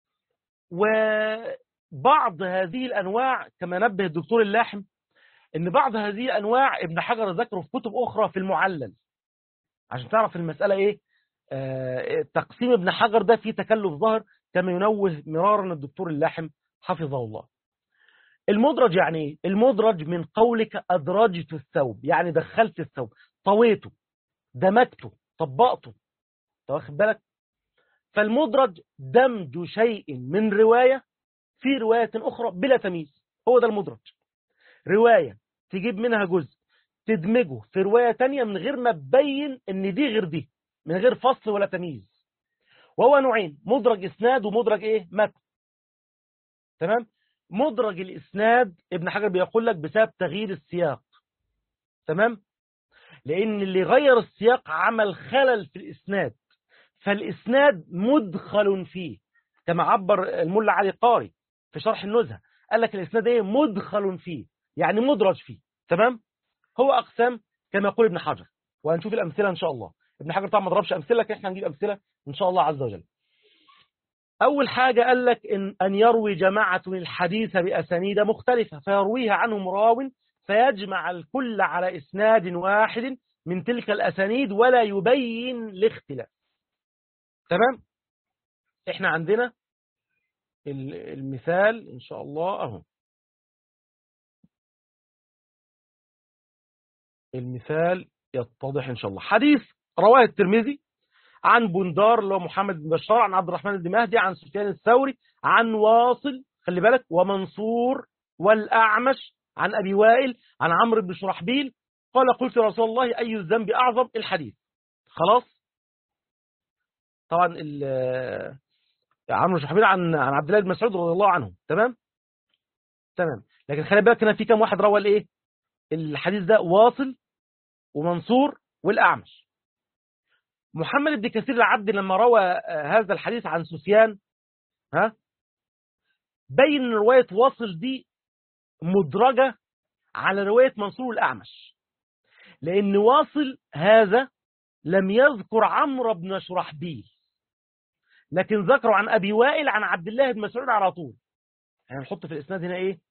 وبعض هذه الأنواع كما نبه الدكتور اللاحم ان بعض هذه الأنواع ابن حجر ذكره في كتب أخرى في المعلل عشان تعرف المسألة إيه آه تقسيم ابن حجر ده فيه تكلف ظاهر كما ينوه مرارا الدكتور اللاحم حفظه الله المدرج يعني ايه المدرج من قولك أدرجت الثوب يعني دخلت الثوب طويته دمجته طبقته واخد بالك فالمدرج دمج شيء من رواية في رواية أخرى بلا تمييز هو ده المدرج رواية تجيب منها جزء تدمجه في رواية تانية من غير ما تبين ان دي غير دي من غير فصل ولا تمييز وهو نوعين مدرج اسناد ومدرج ايه متن تمام مدرج الاسناد ابن حجر بيقول لك بسبب تغيير السياق تمام لان اللي غير السياق عمل خلل في الاسناد فالاسناد مدخل فيه كما عبر الملا علي قاري في شرح النزهه قال لك الاسناد ايه مدخل فيه يعني مدرج فيه تمام هو اقسام كما يقول ابن حجر وهنشوف الامثله ان شاء الله ابن حجر طبعا ما ضربش امثله لكن احنا هنجيب امثله ان شاء الله عز وجل اول حاجه قال لك ان ان يروي جماعه الحديث باسانيد مختلفه فيرويها عنهم راو فيجمع الكل على اسناد واحد من تلك الاسانيد ولا يبين الاختلاف تمام احنا عندنا المثال ان شاء الله اهو المثال يتضح إن شاء الله حديث رواه الترمذي عن بندار اللي هو محمد بن بشار عن عبد الرحمن بن مهدي عن سفيان الثوري عن واصل خلي بالك ومنصور والأعمش عن أبي وائل عن عمرو بن شرحبيل قال قلت يا رسول الله أي الذنب أعظم الحديث خلاص طبعا عمرو بن شرحبيل عن عن عبد الله بن مسعود رضي الله عنه تمام تمام لكن خلي بالك هنا في كام واحد روى الايه الحديث ده واصل ومنصور والأعمش محمد بن كثير العبد لما روى هذا الحديث عن سفيان ها بين رواية واصل دي مدرجة على رواية منصور والأعمش لأن واصل هذا لم يذكر عمرو بن شرحبيل لكن ذكروا عن أبي وائل عن عبد الله بن مسعود على طول هنحط يعني في الإسناد هنا إيه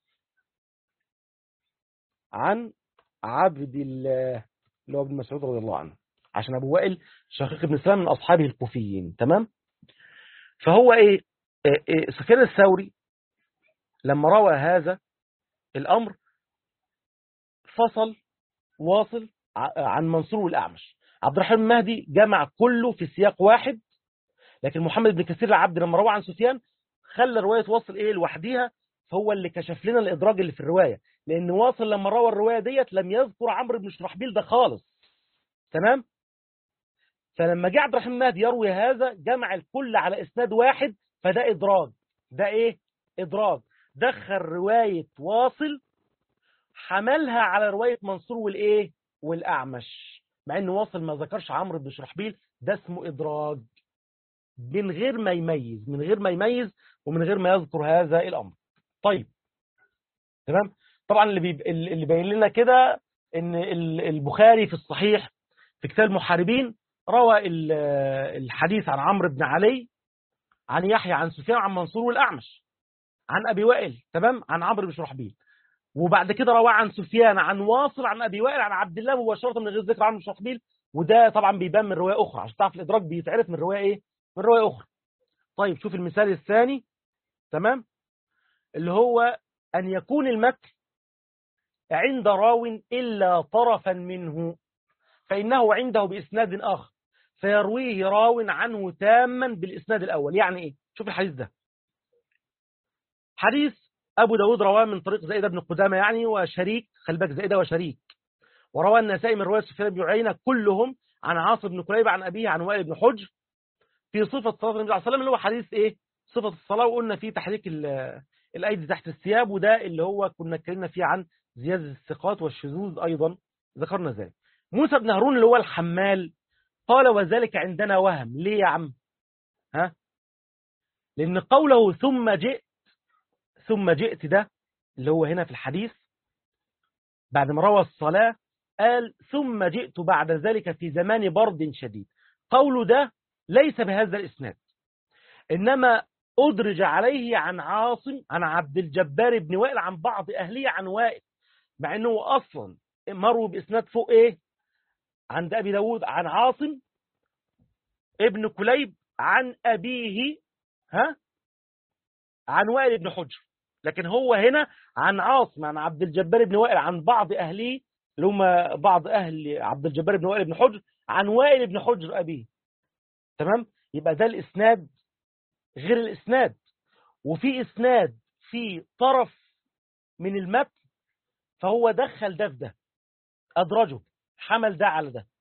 عن عبد الله اللي هو ابن مسعود رضي الله عنه عشان ابو وائل شقيق ابن سلام من اصحابه الكوفيين تمام فهو ايه, إيه, إيه سفيان الثوري لما روى هذا الامر فصل واصل عن منصور والاعمش عبد الرحمن المهدي جمع كله في سياق واحد لكن محمد بن كثير العبد لما روى عن سفيان خلى روايه واصل ايه لوحديها فهو اللي كشف لنا الادراج اللي في الروايه لان واصل لما روى الروايه ديت لم يذكر عمرو بن شرحبيل ده خالص تمام فلما جه عبد الرحمن مهدي يروي هذا جمع الكل على اسناد واحد فده ادراج ده ايه ادراج دخل روايه واصل حملها على روايه منصور والايه والاعمش مع ان واصل ما ذكرش عمرو بن شرحبيل ده اسمه ادراج من غير ما يميز من غير ما يميز ومن غير ما يذكر هذا الامر طيب تمام طبعا اللي بيب... اللي باين لنا كده ان البخاري في الصحيح في كتاب المحاربين روى الحديث عن عمرو بن علي عن يحيى عن سفيان عن منصور والاعمش عن ابي وائل تمام عن عمرو بن شرحبيل وبعد كده روى عن سفيان عن واصل عن ابي وائل عن عبد الله مباشره من غير ذكر عمرو بن شرحبيل وده طبعا بيبان من روايه اخرى عشان تعرف الادراك بيتعرف من روايه ايه من روايه اخرى طيب شوف المثال الثاني تمام اللي هو ان يكون المتن عند راو إلا طرفا منه فإنه عنده بإسناد آخر فيرويه راو عنه تاما بالإسناد الأول يعني إيه شوف الحديث ده حديث أبو داود رواه من طريق زائدة بن قدامة يعني وشريك خلي بالك زائدة وشريك وروى النسائي من رواية سفيان بن عيينة كلهم عن عاصم بن كليب عن أبيه عن وائل بن حجر في صفة صلاة النبي صلى الله عليه وسلم اللي هو حديث إيه صفة الصلاة وقلنا فيه تحريك الأيدي تحت الثياب وده اللي هو كنا اتكلمنا فيه عن زيادة الثقات والشذوذ أيضا ذكرنا ذلك موسى بن هارون اللي هو الحمال قال وذلك عندنا وهم ليه يا عم ها لأن قوله ثم جئت ثم جئت ده اللي هو هنا في الحديث بعد ما روى الصلاة قال ثم جئت بعد ذلك في زمان برد شديد قوله ده ليس بهذا الإسناد إنما أدرج عليه عن عاصم عن عبد الجبار بن وائل عن بعض أهليه عن وائل مع أنه أصلا مروا بإسناد فوق إيه عند أبي داود عن عاصم ابن كليب عن أبيه ها عن وائل بن حجر لكن هو هنا عن عاصم عن عبد الجبار بن وائل عن بعض أهليه اللي هم بعض أهل عبد الجبار بن وائل بن حجر عن وائل بن حجر أبيه تمام يبقى ده الإسناد غير الإسناد وفي إسناد في طرف من المتن فهو دخل ده في ده أدرجه حمل ده على ده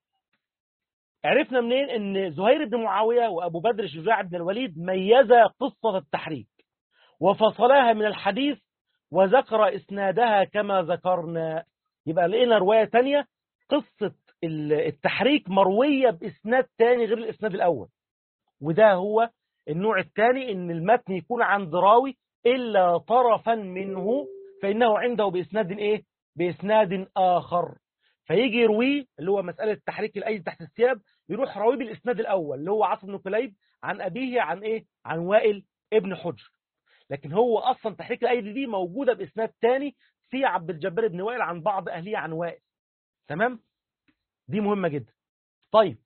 عرفنا منين ان زهير بن معاوية وابو بدر شجاع بن الوليد ميزا قصة التحريك وفصلها من الحديث وذكر اسنادها كما ذكرنا يبقى لقينا رواية تانية قصة التحريك مروية باسناد تاني غير الاسناد الاول وده هو النوع الثاني ان المتن يكون عند راوي الا طرفا منه فانه عنده باسناد ايه باسناد اخر فيجي يرويه اللي هو مسألة تحريك الأيدي تحت الثياب يروح راويه بالإسناد الأول اللي هو عاصم بن كليب عن أبيه عن إيه؟ عن وائل ابن حجر لكن هو أصلا تحريك الأيدي دي موجودة بإسناد تاني في عبد الجبار بن وائل عن بعض أهليه عن وائل تمام؟ دي مهمة جدا طيب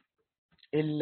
ال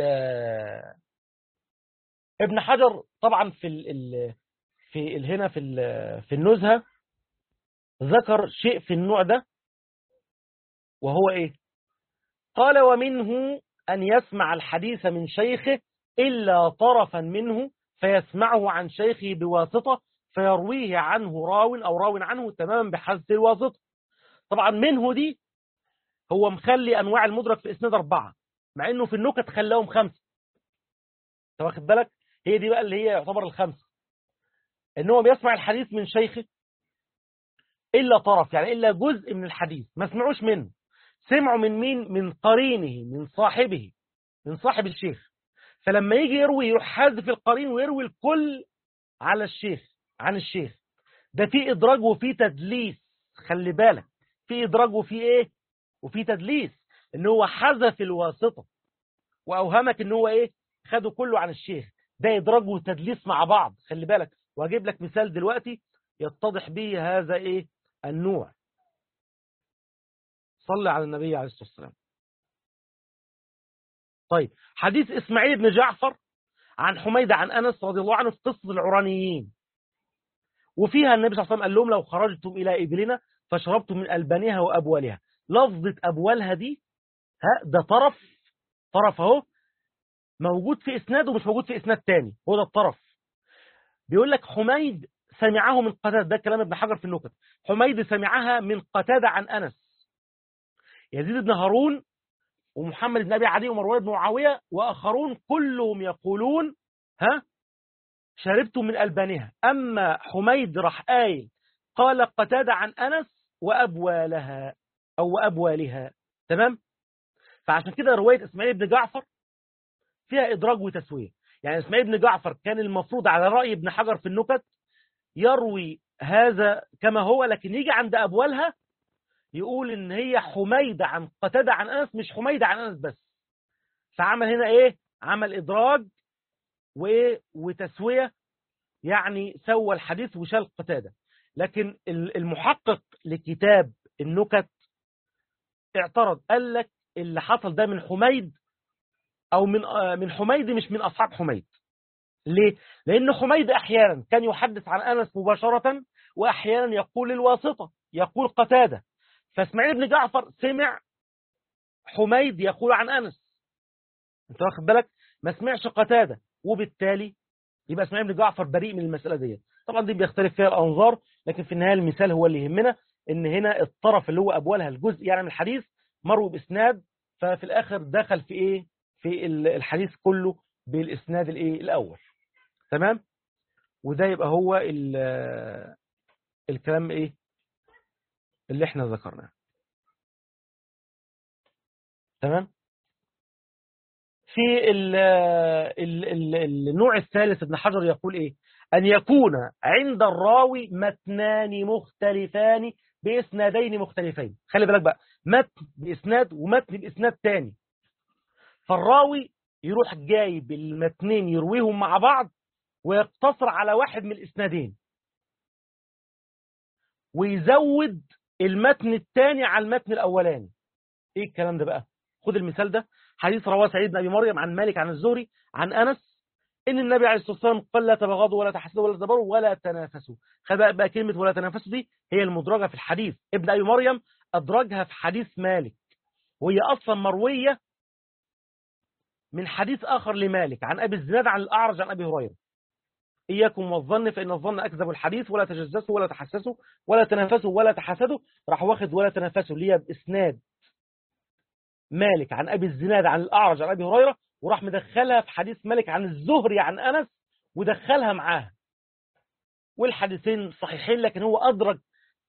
ابن حجر طبعا في ال في ال هنا في ال في النزهة ذكر شيء في النوع ده وهو إيه قال ومنه أن يسمع الحديث من شيخه إلا طرفا منه فيسمعه عن شيخه بواسطة فيرويه عنه راو أو راو عنه تماما بحذف الواسطة طبعا منه دي هو مخلي أنواع المدرك في إسناد أربعة مع أنه في النكت خلاهم خمسة واخد بالك هي دي بقى اللي هي يعتبر الخمسة ان هو بيسمع الحديث من شيخه إلا طرف يعني إلا جزء من الحديث ما سمعوش منه سمعوا من مين من قرينه من صاحبه من صاحب الشيخ فلما يجي يروي يروح حذف القرين ويروي الكل على الشيخ عن الشيخ ده في إدراج وفي تدليس خلي بالك في إدراج وفي إيه وفي تدليس إن هو حذف الواسطة وأوهمك إن هو إيه خده كله عن الشيخ ده إدراج وتدليس مع بعض خلي بالك وأجيب لك مثال دلوقتي يتضح به هذا إيه النوع صلى على النبي عليه الصلاة والسلام طيب حديث إسماعيل بن جعفر عن حميدة عن أنس رضي الله عنه في قصة العرانيين وفيها النبي صلى الله عليه وسلم قال لهم لو خرجتم إلى إبلنا فشربتم من ألبانها وأبوالها لفظة أبوالها دي ها ده طرف طرف اهو موجود في إسناد ومش موجود في إسناد تاني هو ده الطرف بيقول لك حميد سمعه من قتادة ده كلام ابن حجر في النكت حميد سمعها من قتادة عن أنس يزيد بن هارون ومحمد بن أبي عدي ومروان بن معاوية وآخرون كلهم يقولون ها شربت من ألبانها أما حميد راح قايل قال قتادة عن أنس وأبوالها أو أبوالها تمام فعشان كده رواية إسماعيل بن جعفر فيها إدراج وتسوية يعني إسماعيل بن جعفر كان المفروض على رأي ابن حجر في النكت يروي هذا كما هو لكن يجي عند أبوالها يقول ان هي حميدة عن قتادة عن أنس مش حميدة عن أنس بس فعمل هنا ايه عمل إدراج وايه وتسوية يعني سوى الحديث وشال قتادة لكن المحقق لكتاب النكت اعترض قال لك اللي حصل ده من حميد او من من حميد مش من اصحاب حميد ليه لان حميد احيانا كان يحدث عن انس مباشره واحيانا يقول الواسطه يقول قتاده فاسماعيل بن جعفر سمع حميد يقول عن أنس انت واخد بالك ما سمعش قتادة وبالتالي يبقى اسماعيل بن جعفر بريء من المسألة دي طبعا دي بيختلف فيها الأنظار لكن في النهاية المثال هو اللي يهمنا ان هنا الطرف اللي هو أبوالها الجزء يعني من الحديث مروا بإسناد ففي الآخر دخل في إيه في الحديث كله بالإسناد الإيه الأول تمام وده يبقى هو الكلام إيه اللي احنا ذكرناه تمام في ال ال ال النوع الثالث ابن حجر يقول ايه ان يكون عند الراوي متنان مختلفان باسنادين مختلفين خلي بالك بقى متن باسناد ومتن باسناد تاني فالراوي يروح جايب المتنين يرويهم مع بعض ويقتصر على واحد من الاسنادين ويزود المتن الثاني على المتن الاولاني ايه الكلام ده بقى خد المثال ده حديث رواه سعيد بن ابي مريم عن مالك عن الزهري عن انس ان النبي عليه الصلاه والسلام قال لا تبغضوا ولا تحسدوا ولا تدبروا ولا تنافسوا خد بقى, بقى كلمه ولا تنافسوا دي هي المدرجه في الحديث ابن ابي مريم ادرجها في حديث مالك وهي اصلا مرويه من حديث اخر لمالك عن ابي الزناد عن الاعرج عن ابي هريره إياكم والظن فإن الظن أكذب الحديث ولا تجسسوا ولا تحسسوا ولا تنافسوا ولا تحسدوا راح واخد ولا تنافسوا اللي هي بإسناد مالك عن أبي الزناد عن الأعرج عن أبي هريرة وراح مدخلها في حديث مالك عن الزهري عن أنس ودخلها معاها والحديثين صحيحين لكن هو أدرج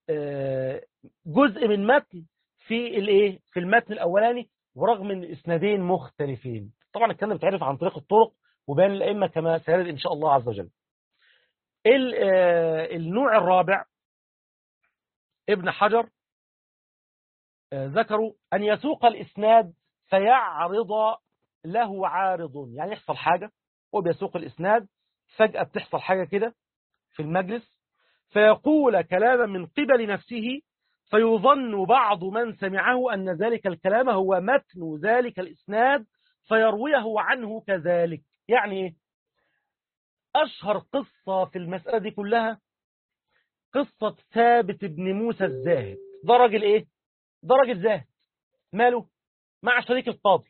جزء من متن في الايه في المتن الاولاني ورغم ان الاسنادين مختلفين طبعا الكلام بيتعرف عن طريق الطرق وبين الائمه كما سيرد ان شاء الله عز وجل النوع الرابع ابن حجر ذكروا أن يسوق الإسناد فيعرض له عارض يعني يحصل حاجة هو بيسوق الإسناد فجأة بتحصل حاجة كده في المجلس فيقول كلاما من قبل نفسه فيظن بعض من سمعه أن ذلك الكلام هو متن ذلك الإسناد فيرويه عنه كذلك يعني ايه أشهر قصة في المسألة دي كلها قصة ثابت بن موسى الزاهد ده راجل إيه؟ ده راجل زاهد ماله؟ مع شريك القاضي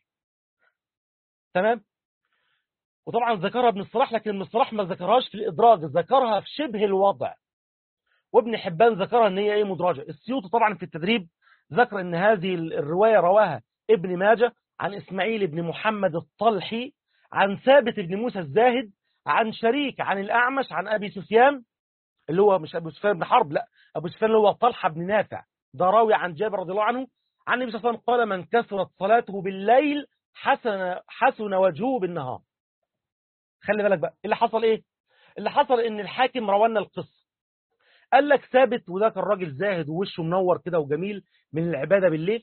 تمام؟ وطبعا ذكرها ابن الصلاح لكن ابن الصلاح ما ذكرهاش في الإدراج ذكرها في شبه الوضع وابن حبان ذكرها ان هي ايه مدرجة السيوطي طبعا في التدريب ذكر ان هذه الرواية رواها ابن ماجه عن اسماعيل بن محمد الطلحي عن ثابت بن موسى الزاهد عن شريك عن الأعمش عن أبي سفيان اللي هو مش أبو سفيان بن حرب لا أبو سفيان اللي هو طلحة بن نافع ده راوي عن جابر رضي الله عنه عن النبي صلى الله عليه وسلم قال من كثرت صلاته بالليل حسن حسن وجهه بالنهار خلي بالك بقى اللي حصل ايه اللي حصل ان الحاكم روانا القصه قال لك ثابت وده كان راجل زاهد ووشه منور كده وجميل من العباده بالليل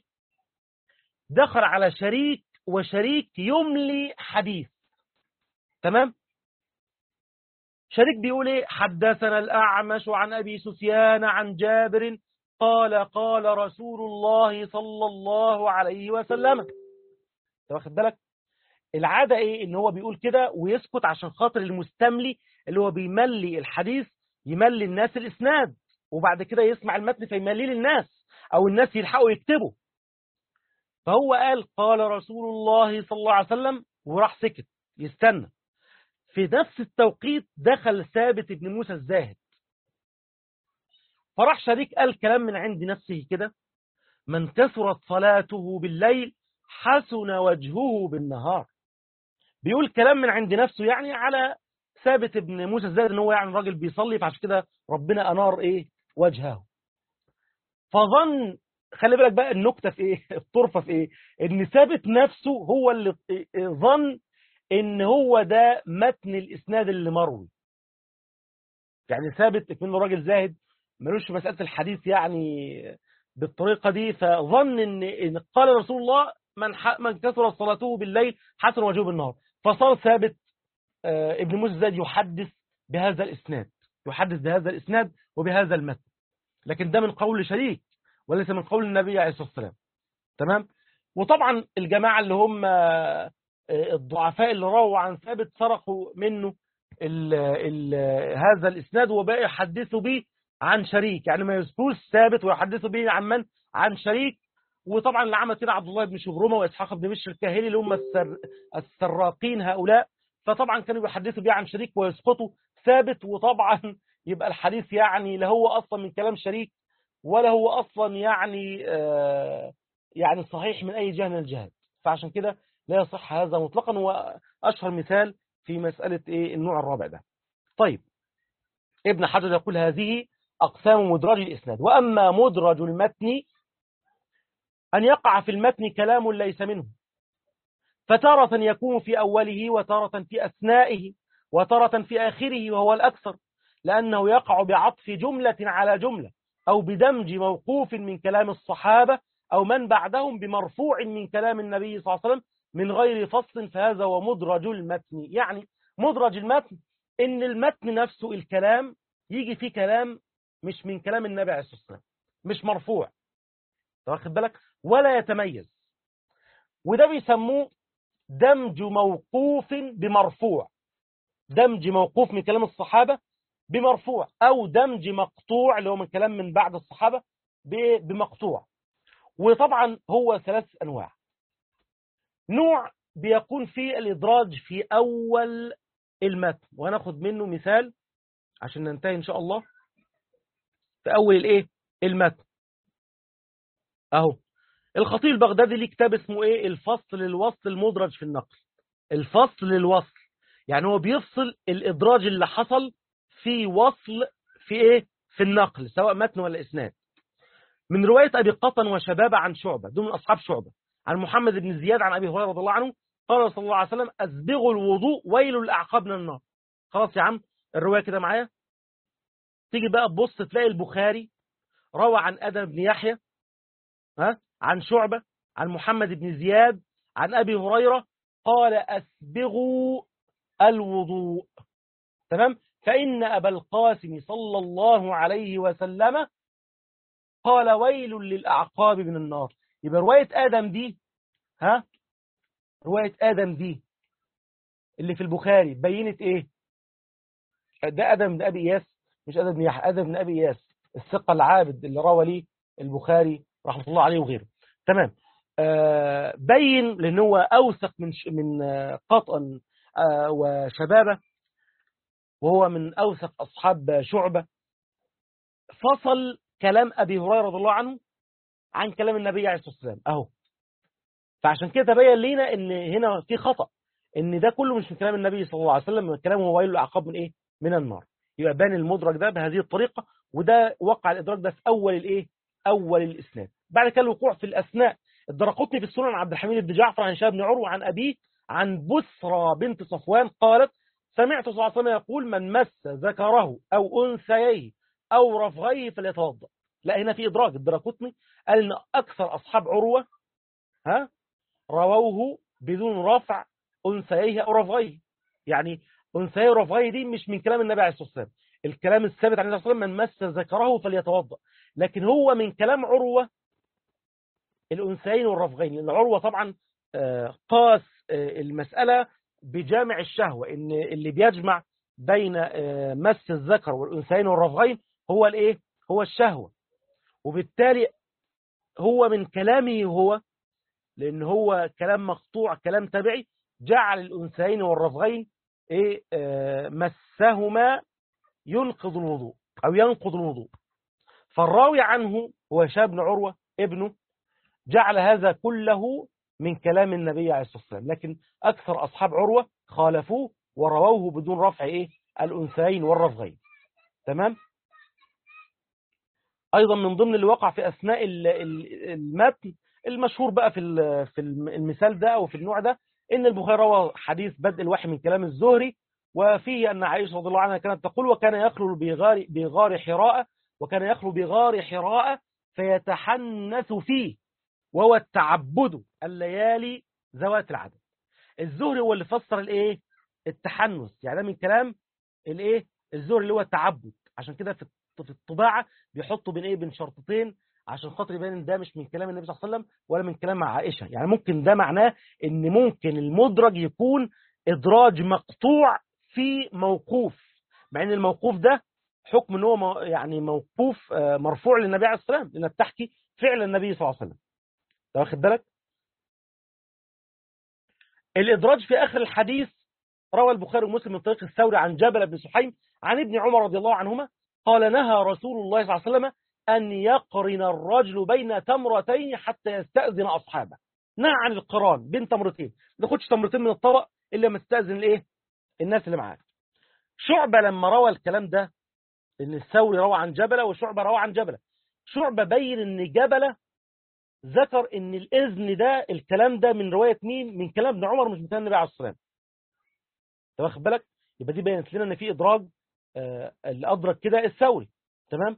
دخل على شريك وشريك يملي حديث تمام شريك بيقول ايه حدثنا الأعمش عن أبي سفيان عن جابر قال قال رسول الله صلى الله عليه وسلم انت واخد بالك العادة ايه ان هو بيقول كده ويسكت عشان خاطر المستملي اللي هو بيملي الحديث يملي الناس الاسناد وبعد كده يسمع المتن فيمليه للناس او الناس يلحقوا يكتبوا فهو قال قال رسول الله صلى الله عليه وسلم وراح سكت يستنى في نفس التوقيت دخل ثابت بن موسى الزاهد فراح شريك قال كلام من عند نفسه كده من كثرت صلاته بالليل حسن وجهه بالنهار بيقول كلام من عند نفسه يعني على ثابت بن موسى الزاهد ان هو يعني راجل بيصلي فعشان كده ربنا انار ايه وجهه فظن خلي بالك بقى النكته في ايه الطرفه في ايه ان ثابت نفسه هو اللي ظن ان هو ده متن الاسناد اللي مروي يعني ثابت منه راجل زاهد ملوش في مساله الحديث يعني بالطريقه دي فظن ان ان قال رسول الله من من كثر صلاته بالليل حسن وجهه بالنهار فصار ثابت ابن موسى الزاهد يحدث بهذا الاسناد يحدث بهذا الاسناد وبهذا المتن لكن ده من قول شريك وليس من قول النبي عليه الصلاه والسلام تمام وطبعا الجماعه اللي هم الضعفاء اللي رووا عن ثابت سرقوا منه ال ال هذا الاسناد وبقى يحدثوا به عن شريك يعني ما يذكروش ثابت ويحدثوا به عن من عن شريك وطبعا اللي عمل كده عبد الله بن شبرمه واسحاق بن بشر الكاهلي اللي هم السر السراقين هؤلاء فطبعا كانوا بيحدثوا به عن شريك ويسقطوا ثابت وطبعا يبقى الحديث يعني لا هو اصلا من كلام شريك ولا هو اصلا يعني آه يعني صحيح من اي جهه من الجهات فعشان كده لا يصح هذا مطلقا وأشهر مثال في مسألة إيه النوع الرابع ده طيب ابن حجر يقول هذه أقسام مدرج الإسناد وأما مدرج المتن أن يقع في المتن كلام ليس منه فتارة يكون في أوله وتارة في أثنائه وتارة في آخره وهو الأكثر لأنه يقع بعطف جملة على جملة أو بدمج موقوف من كلام الصحابة أو من بعدهم بمرفوع من كلام النبي صلى الله عليه وسلم من غير فصل فهذا هو مدرج المتن يعني مدرج المتن إن المتن نفسه الكلام يجي فيه كلام مش من كلام النبي عليه الصلاة والسلام مش مرفوع واخد بالك ولا يتميز وده بيسموه دمج موقوف بمرفوع دمج موقوف من كلام الصحابة بمرفوع أو دمج مقطوع اللي هو من كلام من بعد الصحابة بمقطوع وطبعا هو ثلاث أنواع نوع بيكون فيه الإدراج في أول المتن وهناخد منه مثال عشان ننتهي إن شاء الله في أول الإيه المتن أهو الخطيب البغدادي ليه كتاب اسمه إيه الفصل الوصل المدرج في النقل الفصل الوصل يعني هو بيفصل الإدراج اللي حصل في وصل في إيه في النقل سواء متن ولا إسناد من رواية أبي قطن وشبابة عن شعبة دول من أصحاب شعبة عن محمد بن زياد عن أبي هريرة رضي الله عنه قال صلى الله عليه وسلم أسبغوا الوضوء ويل الأعقاب من النار خلاص يا عم الرواية كده معايا تيجي بقى تبص تلاقي البخاري روى عن أدم بن يحيى ها عن شعبة عن محمد بن زياد عن أبي هريرة قال أسبغوا الوضوء تمام فإن أبا القاسم صلى الله عليه وسلم قال ويل للأعقاب من النار يبقى رواية آدم دي ها رواية آدم دي اللي في البخاري بينت إيه ده آدم بن أبي إياس مش آدم بن يحيى آدم بن أبي إياس الثقة العابد اللي روى ليه البخاري رحمة الله عليه وغيره تمام آه بين لأن هو أوثق من من آه قطأ آه وشبابه وهو من أوثق أصحاب شعبة فصل كلام أبي هريرة رضي الله عنه عن كلام النبي عليه الصلاة والسلام أهو فعشان كده تبين لينا ان هنا في خطأ ان ده كله مش من كلام النبي صلى الله عليه وسلم من كلامه هو ويل العقاب من ايه من النار يبقى بان المدرج ده بهذه الطريقة وده وقع الادراك ده في اول الايه اول الاسناد بعد كده الوقوع في الاثناء الدرقطني في السنن عبد الحميد بن جعفر عن شاب بن عروه عن ابيه عن بسرى بنت صفوان قالت سمعت صلى الله عليه وسلم يقول من مس ذكره او انثيه او رفغيه فليتوضا لا هنا في ادراج الدرقطني قال ان اكثر اصحاب عروه ها رووه بدون رفع أنثيه أو رفعيه يعني أنثيه ورفعيه دي مش من كلام النبي عليه الصلاة والسلام الكلام الثابت عن النبي صلى الله عليه وسلم من مس ذكره فليتوضأ لكن هو من كلام عروة الأنثيين والرفعين لأن عروة طبعا قاس المسألة بجامع الشهوة إن اللي بيجمع بين مس الذكر والأنثيين والرفعين هو الإيه هو الشهوة وبالتالي هو من كلامه هو لأن هو كلام مقطوع كلام تبعي جعل الأنثيين والرفغين إيه آه مسهما ينقض الوضوء أو ينقض الوضوء فالراوي عنه هو هشام بن عروة ابنه جعل هذا كله من كلام النبي عليه الصلاة والسلام لكن أكثر أصحاب عروة خالفوه ورووه بدون رفع إيه الأنثيين والرفغين تمام أيضا من ضمن اللي وقع في أثناء المتن المشهور بقى في في المثال ده او في النوع ده ان البخاري روى حديث بدء الوحي من كلام الزهري وفيه ان عائشه رضي الله عنها كانت تقول وكان يخلو بغار بغار حراء وكان يخلو بغار حراء فيتحنث فيه وهو التعبد الليالي ذوات العدد الزهري هو اللي فسر الايه التحنث يعني ده من كلام الايه الزهري اللي هو التعبد عشان كده في الطباعه بيحطوا بين ايه بين شرطتين عشان خاطر يبان ان ده مش من كلام النبي صلى الله عليه وسلم ولا من كلام عائشه يعني ممكن ده معناه ان ممكن المدرج يكون ادراج مقطوع في موقوف مع ان الموقوف ده حكم ان هو يعني موقوف مرفوع للنبي عليه الصلاه والسلام لانها بتحكي فعل النبي صلى الله عليه وسلم انت واخد بالك الادراج في اخر الحديث روى البخاري ومسلم من طريق الثوري عن جابر بن سحيم عن ابن عمر رضي الله عنهما قال نهى رسول الله صلى الله عليه وسلم أن يقرن الرجل بين تمرتين حتى يستأذن أصحابه نهى عن القران بين تمرتين ما تاخدش تمرتين من الطبق الا لما تستاذن الايه الناس اللي معاك شعبه لما روى الكلام ده ان الثوري روى عن جبله وشعبه روى عن جبله شعبه بين ان جبله ذكر ان الاذن ده الكلام ده من روايه مين من كلام ابن عمر مش من كلام النبي عليه الصلاه والسلام انت واخد بالك يبقى دي بينت لنا ان في ادراج آه اللي ادرك كده الثوري تمام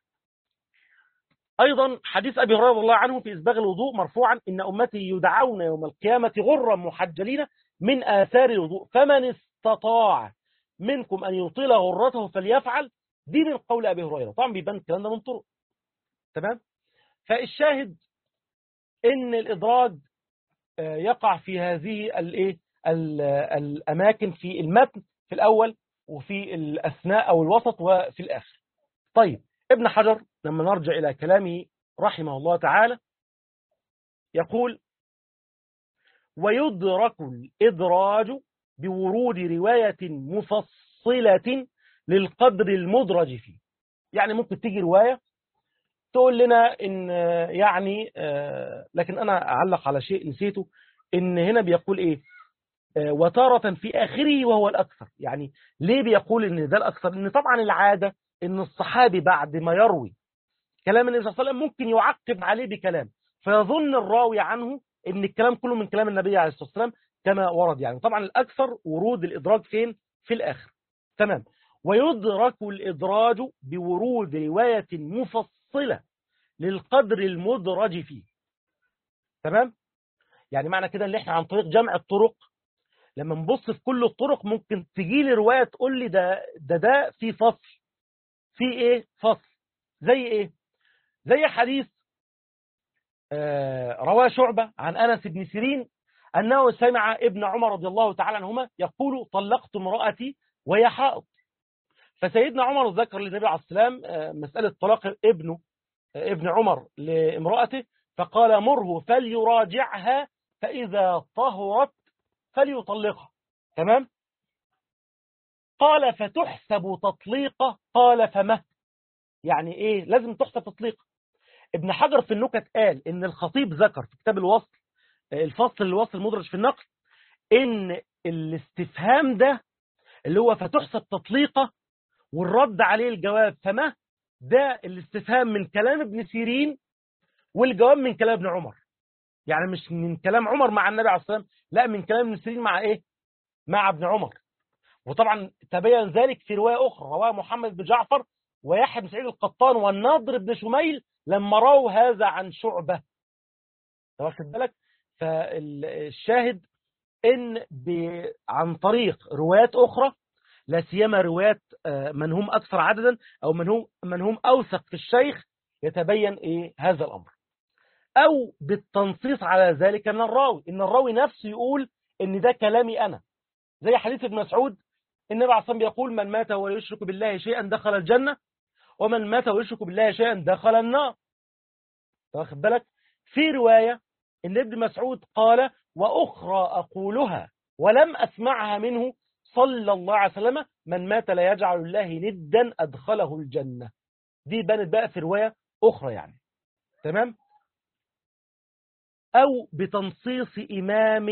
ايضا حديث ابي هريره رضي الله عنه في اسباغ الوضوء مرفوعا ان امتي يدعون يوم القيامه غرا محجلين من اثار الوضوء فمن استطاع منكم ان يطيل غرته فليفعل دي من قول ابي هريره طبعا بيبان الكلام ده من طرق تمام فالشاهد ان الادراج يقع في هذه الايه الاماكن في المتن في الاول وفي الاثناء او الوسط وفي الاخر طيب ابن حجر لما نرجع الى كلامه رحمه الله تعالى يقول ويدرك الادراج بورود روايه مفصله للقدر المدرج فيه يعني ممكن تيجي روايه تقول لنا ان يعني لكن انا اعلق على شيء نسيته ان هنا بيقول ايه وتارة في آخره وهو الأكثر يعني ليه بيقول ان ده الأكثر ان طبعا العادة ان الصحابي بعد ما يروي كلام النبي صلى الله عليه وسلم ممكن يعقب عليه بكلام فيظن الراوي عنه ان الكلام كله من كلام النبي عليه الصلاة والسلام كما ورد يعني طبعا الأكثر ورود الإدراج فين في الآخر تمام ويدرك الإدراج بورود رواية مفصلة للقدر المدرج فيه تمام يعني معنى كده ان احنا عن طريق جمع الطرق لما نبص في كل الطرق ممكن تجي لي روايه تقول لي ده ده ده في فصل في ايه فصل زي ايه زي حديث آه رواه شعبه عن انس بن سيرين انه سمع ابن عمر رضي الله تعالى عنهما يقول طلقت امراتي وهي حائض فسيدنا عمر ذكر للنبي عليه السلام آه مساله طلاق ابنه آه ابن عمر لامراته فقال مره فليراجعها فاذا طهرت فليطلقها تمام قال فتحسب تطليقه قال فما يعني ايه لازم تحسب تطليقه ابن حجر في النكت قال ان الخطيب ذكر في كتاب الوصل الفصل الوصل المدرج في النقل ان الاستفهام ده اللي هو فتحسب تطليقه والرد عليه الجواب فما ده الاستفهام من كلام ابن سيرين والجواب من كلام ابن عمر يعني مش من كلام عمر مع النبي عليه الصلاه والسلام لا من كلام ابن سيرين مع ايه مع ابن عمر وطبعا تبين ذلك في روايه اخرى رواه محمد بن جعفر ويحيى بن سعيد القطان والنضر بن شميل لما رووا هذا عن شعبه واخد بالك فالشاهد ان عن طريق روايات اخرى لا سيما روايات من هم اكثر عددا او من هم من هم اوثق في الشيخ يتبين ايه هذا الامر او بالتنصيص على ذلك من الراوي ان الراوي نفسه يقول ان ده كلامي انا زي حديث ابن مسعود النبي عليه الصلاه بيقول من مات ولا يشرك بالله شيئا دخل الجنه ومن مات ويشرك بالله شيئا دخل النار واخد بالك في روايه ان ابن مسعود قال واخرى اقولها ولم اسمعها منه صلى الله عليه وسلم من مات لا يجعل الله ندا ادخله الجنه دي بانت بقى في روايه اخرى يعني تمام أو بتنصيص إمام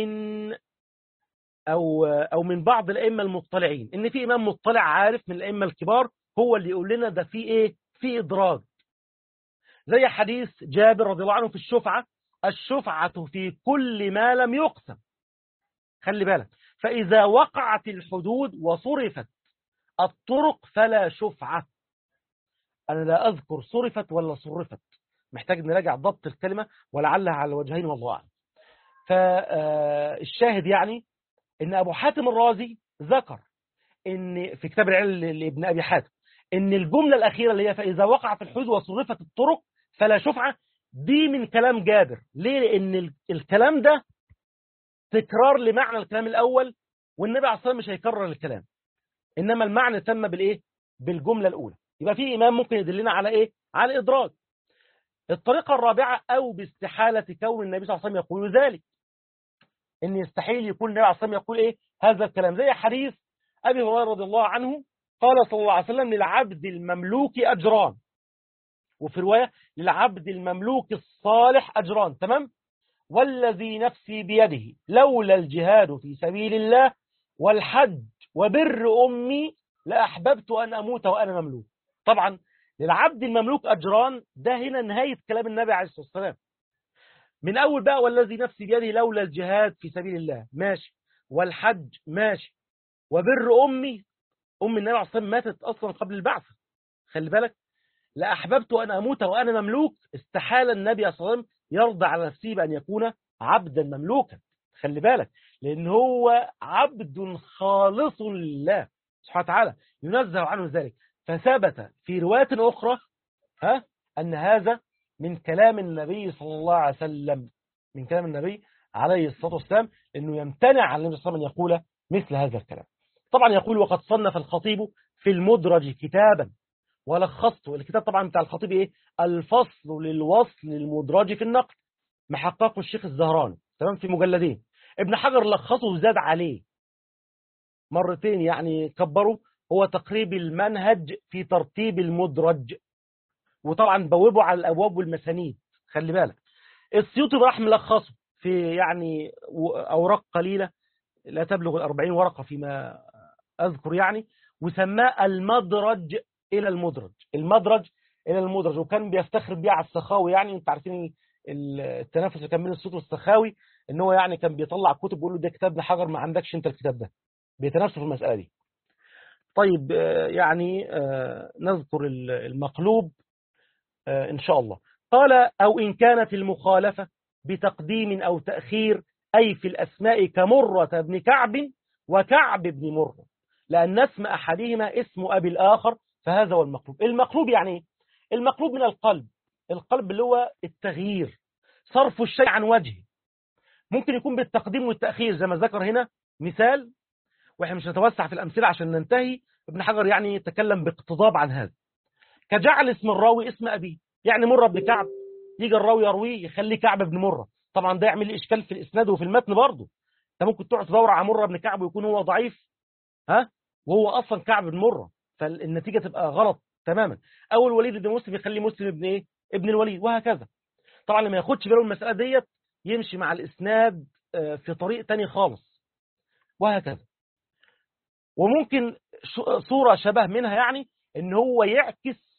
أو أو من بعض الأئمة المطلعين إن في إمام مطلع عارف من الأئمة الكبار هو اللي يقول لنا ده في إيه في إدراج زي حديث جابر رضي الله عنه في الشفعة الشفعة في كل ما لم يقسم خلي بالك فإذا وقعت الحدود وصرفت الطرق فلا شفعة أنا لا أذكر صرفت ولا صرفت محتاج نراجع ضبط الكلمة ولعلها على وجهين والله أعلم فالشاهد يعني ان أبو حاتم الرازي ذكر ان في كتاب العلم لابن أبي حاتم ان الجملة الأخيرة اللي هي فإذا وقعت الحدود وصرفت الطرق فلا شفعة دي من كلام جابر ليه لأن الكلام ده تكرار لمعنى الكلام الأول والنبي عليه الصلاة مش هيكرر الكلام إنما المعنى تم بالإيه بالجملة الأولى يبقى في إمام ممكن يدلنا على إيه على إدراج الطريقة الرابعة أو باستحالة كون النبي صلى الله عليه وسلم يقول ذلك إن يستحيل يكون النبي عليه الصلاة والسلام يقول إيه هذا الكلام زي حديث أبي هريرة رضي الله عنه قال صلى الله عليه وسلم للعبد المملوك أجران وفي رواية للعبد المملوك الصالح أجران تمام والذي نفسي بيده لولا الجهاد في سبيل الله والحج وبر أمي لأحببت أن أموت وأنا مملوك طبعا للعبد المملوك أجران ده هنا نهاية كلام النبي عليه الصلاة والسلام من أول بقى والذي نفسي بيده لولا الجهاد في سبيل الله ماشي والحج ماشي وبر أمي أم النبي عليه الصلاة والسلام ماتت أصلا قبل البعث خلي بالك لأحببت أن أموت وأنا مملوك استحال النبي صلى الله عليه وسلم يرضى على نفسه بأن يكون عبدا مملوكا خلي بالك لأن هو عبد خالص لله سبحانه وتعالى ينزه عنه ذلك فثبت في رواية أخرى ها أن هذا من كلام النبي صلى الله عليه وسلم من كلام النبي عليه الصلاة والسلام أنه يمتنع عن النبي صلى الله عليه وسلم أن يقول مثل هذا الكلام طبعا يقول وقد صنف الخطيب في المدرج كتابا ولخصته الكتاب طبعا بتاع الخطيب ايه الفصل للوصل المدرج في النقل محققه الشيخ الزهراني تمام في مجلدين ابن حجر لخصه وزاد عليه مرتين يعني كبره هو تقريب المنهج في ترتيب المدرج وطبعا بوبه على الابواب والمسانيد خلي بالك السيوطي راح ملخصه في يعني اوراق قليله لا تبلغ الأربعين ورقه فيما اذكر يعني وسماه المدرج الى المدرج المدرج الى المدرج وكان بيفتخر بيه على السخاوي يعني انت عارفين التنافس اللي كان بين الصوت والسخاوي ان هو يعني كان بيطلع كتب بيقول له ده كتاب ابن حجر ما عندكش انت الكتاب ده بيتنافسوا في المساله دي طيب يعني نذكر المقلوب ان شاء الله قال او ان كانت المخالفه بتقديم او تاخير اي في الاسماء كمره بن كعب وكعب بن مره لان اسم احدهما اسم ابي الاخر فهذا هو المقلوب المقلوب يعني المقلوب من القلب القلب اللي هو التغيير صرف الشيء عن وجهه ممكن يكون بالتقديم والتأخير زي ما ذكر هنا مثال واحنا مش نتوسع في الأمثلة عشان ننتهي ابن حجر يعني يتكلم باقتضاب عن هذا كجعل اسم الراوي اسم أبيه يعني مرة بن كعب يجي الراوي يرويه يخليه كعب بن مرة طبعا ده يعمل إشكال في الإسناد وفي المتن برضه انت ممكن تقعد تدور على مرة بن كعب ويكون هو ضعيف ها وهو أصلا كعب بن مرة فالنتيجة تبقى غلط تماما أو الوليد بن مسلم يخلي مسلم ابن إيه ابن الوليد وهكذا طبعا لما ياخدش باله من المسألة ديت يمشي مع الإسناد في طريق تاني خالص وهكذا وممكن صورة شبه منها يعني ان هو يعكس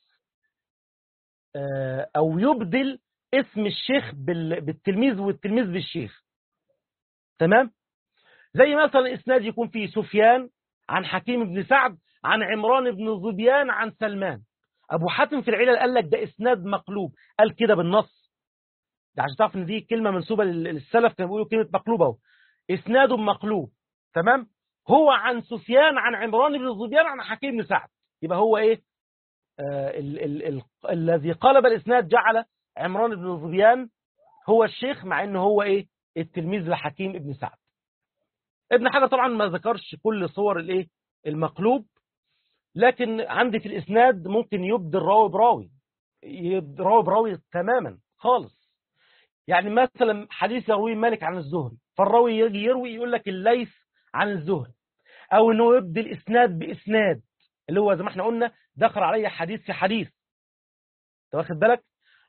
او يبدل اسم الشيخ بالتلميذ والتلميذ بالشيخ تمام زي مثلا اسناد يكون فيه سفيان عن حكيم بن سعد عن عمران بن ظبيان عن سلمان ابو حاتم في العلل قال لك ده اسناد مقلوب قال كده بالنص ده عشان تعرف ان دي كلمه منسوبه للسلف كانوا بيقولوا كلمه مقلوبه اهو اسناد مقلوب تمام هو عن سفيان عن عمران بن ظبيان عن حكيم بن سعد يبقى هو ايه آه ال ال ال الذي قلب الاسناد جعل عمران بن ظبيان هو الشيخ مع انه هو ايه التلميذ لحكيم بن سعد ابن حجر طبعا ما ذكرش كل صور الايه المقلوب لكن عندي في الاسناد ممكن يبدل راوي براوي يبدل راوي براوي تماما خالص يعني مثلا حديث يرويه مالك عن الزهري فالراوي يجي يروي يقول لك الليث عن الزهري او انه يبدل اسناد باسناد اللي هو زي ما احنا قلنا دخل عليه حديث في حديث انت واخد بالك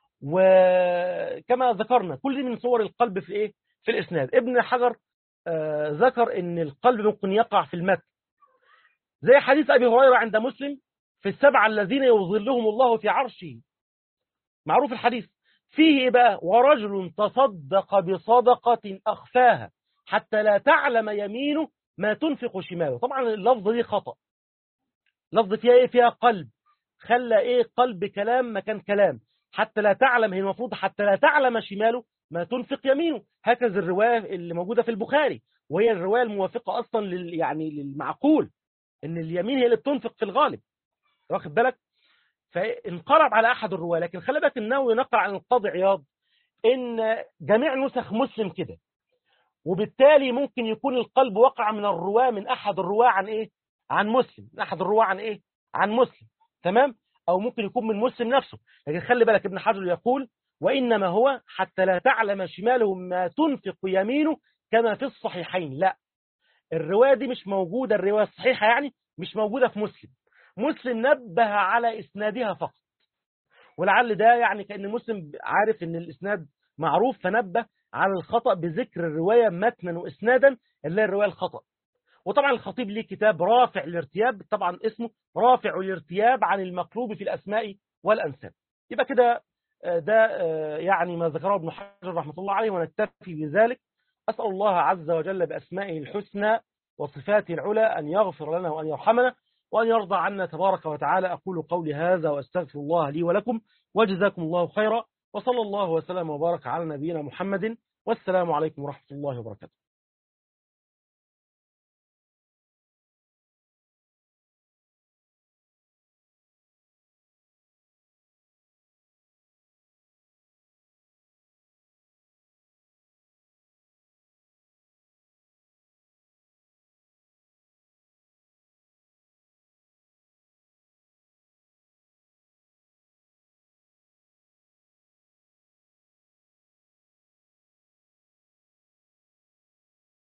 وكما ذكرنا كل دي من صور القلب في ايه في الاسناد ابن حجر آه ذكر ان القلب ممكن يقع في المتن زي حديث ابي هريره عند مسلم في السبعه الذين يظلهم الله في عرشه معروف الحديث فيه ايه بقى ورجل تصدق بصدقه اخفاها حتى لا تعلم يمينه ما تنفق شماله طبعا اللفظ دي خطأ لفظ فيها ايه فيها قلب خلى ايه قلب كلام مكان كلام حتى لا تعلم هي المفروض حتى لا تعلم شماله ما تنفق يمينه هكذا الرواية اللي موجودة في البخاري وهي الرواية الموافقة أصلا لل يعني للمعقول إن اليمين هي اللي بتنفق في الغالب واخد بالك فانقلب على أحد الرواة لكن خلي بالك النووي نقل عن القاضي عياض إن جميع نسخ مسلم كده وبالتالي ممكن يكون القلب وقع من الرواة من أحد الرواة عن إيه عن مسلم من أحد الرواة عن إيه عن مسلم تمام أو ممكن يكون من مسلم نفسه لكن خلي بالك ابن حجر يقول وإنما هو حتى لا تعلم شماله ما تنفق يمينه كما في الصحيحين لا الرواية دي مش موجودة الرواية الصحيحة يعني مش موجودة في مسلم مسلم نبه على إسنادها فقط ولعل ده يعني كأن مسلم عارف إن الإسناد معروف فنبه على الخطأ بذكر الرواية متنا وإسنادا اللي هي الرواية الخطأ وطبعا الخطيب ليه كتاب رافع الارتياب طبعا اسمه رافع الارتياب عن المقلوب في الأسماء والأنساب يبقى كده ده يعني ما ذكره ابن حجر رحمة الله عليه ونكتفي بذلك أسأل الله عز وجل بأسمائه الحسنى وصفاته العلى أن يغفر لنا وأن يرحمنا وأن يرضى عنا تبارك وتعالى أقول قولي هذا وأستغفر الله لي ولكم وجزاكم الله خيرا وصلى الله وسلم وبارك على نبينا محمد والسلام عليكم ورحمة الله وبركاته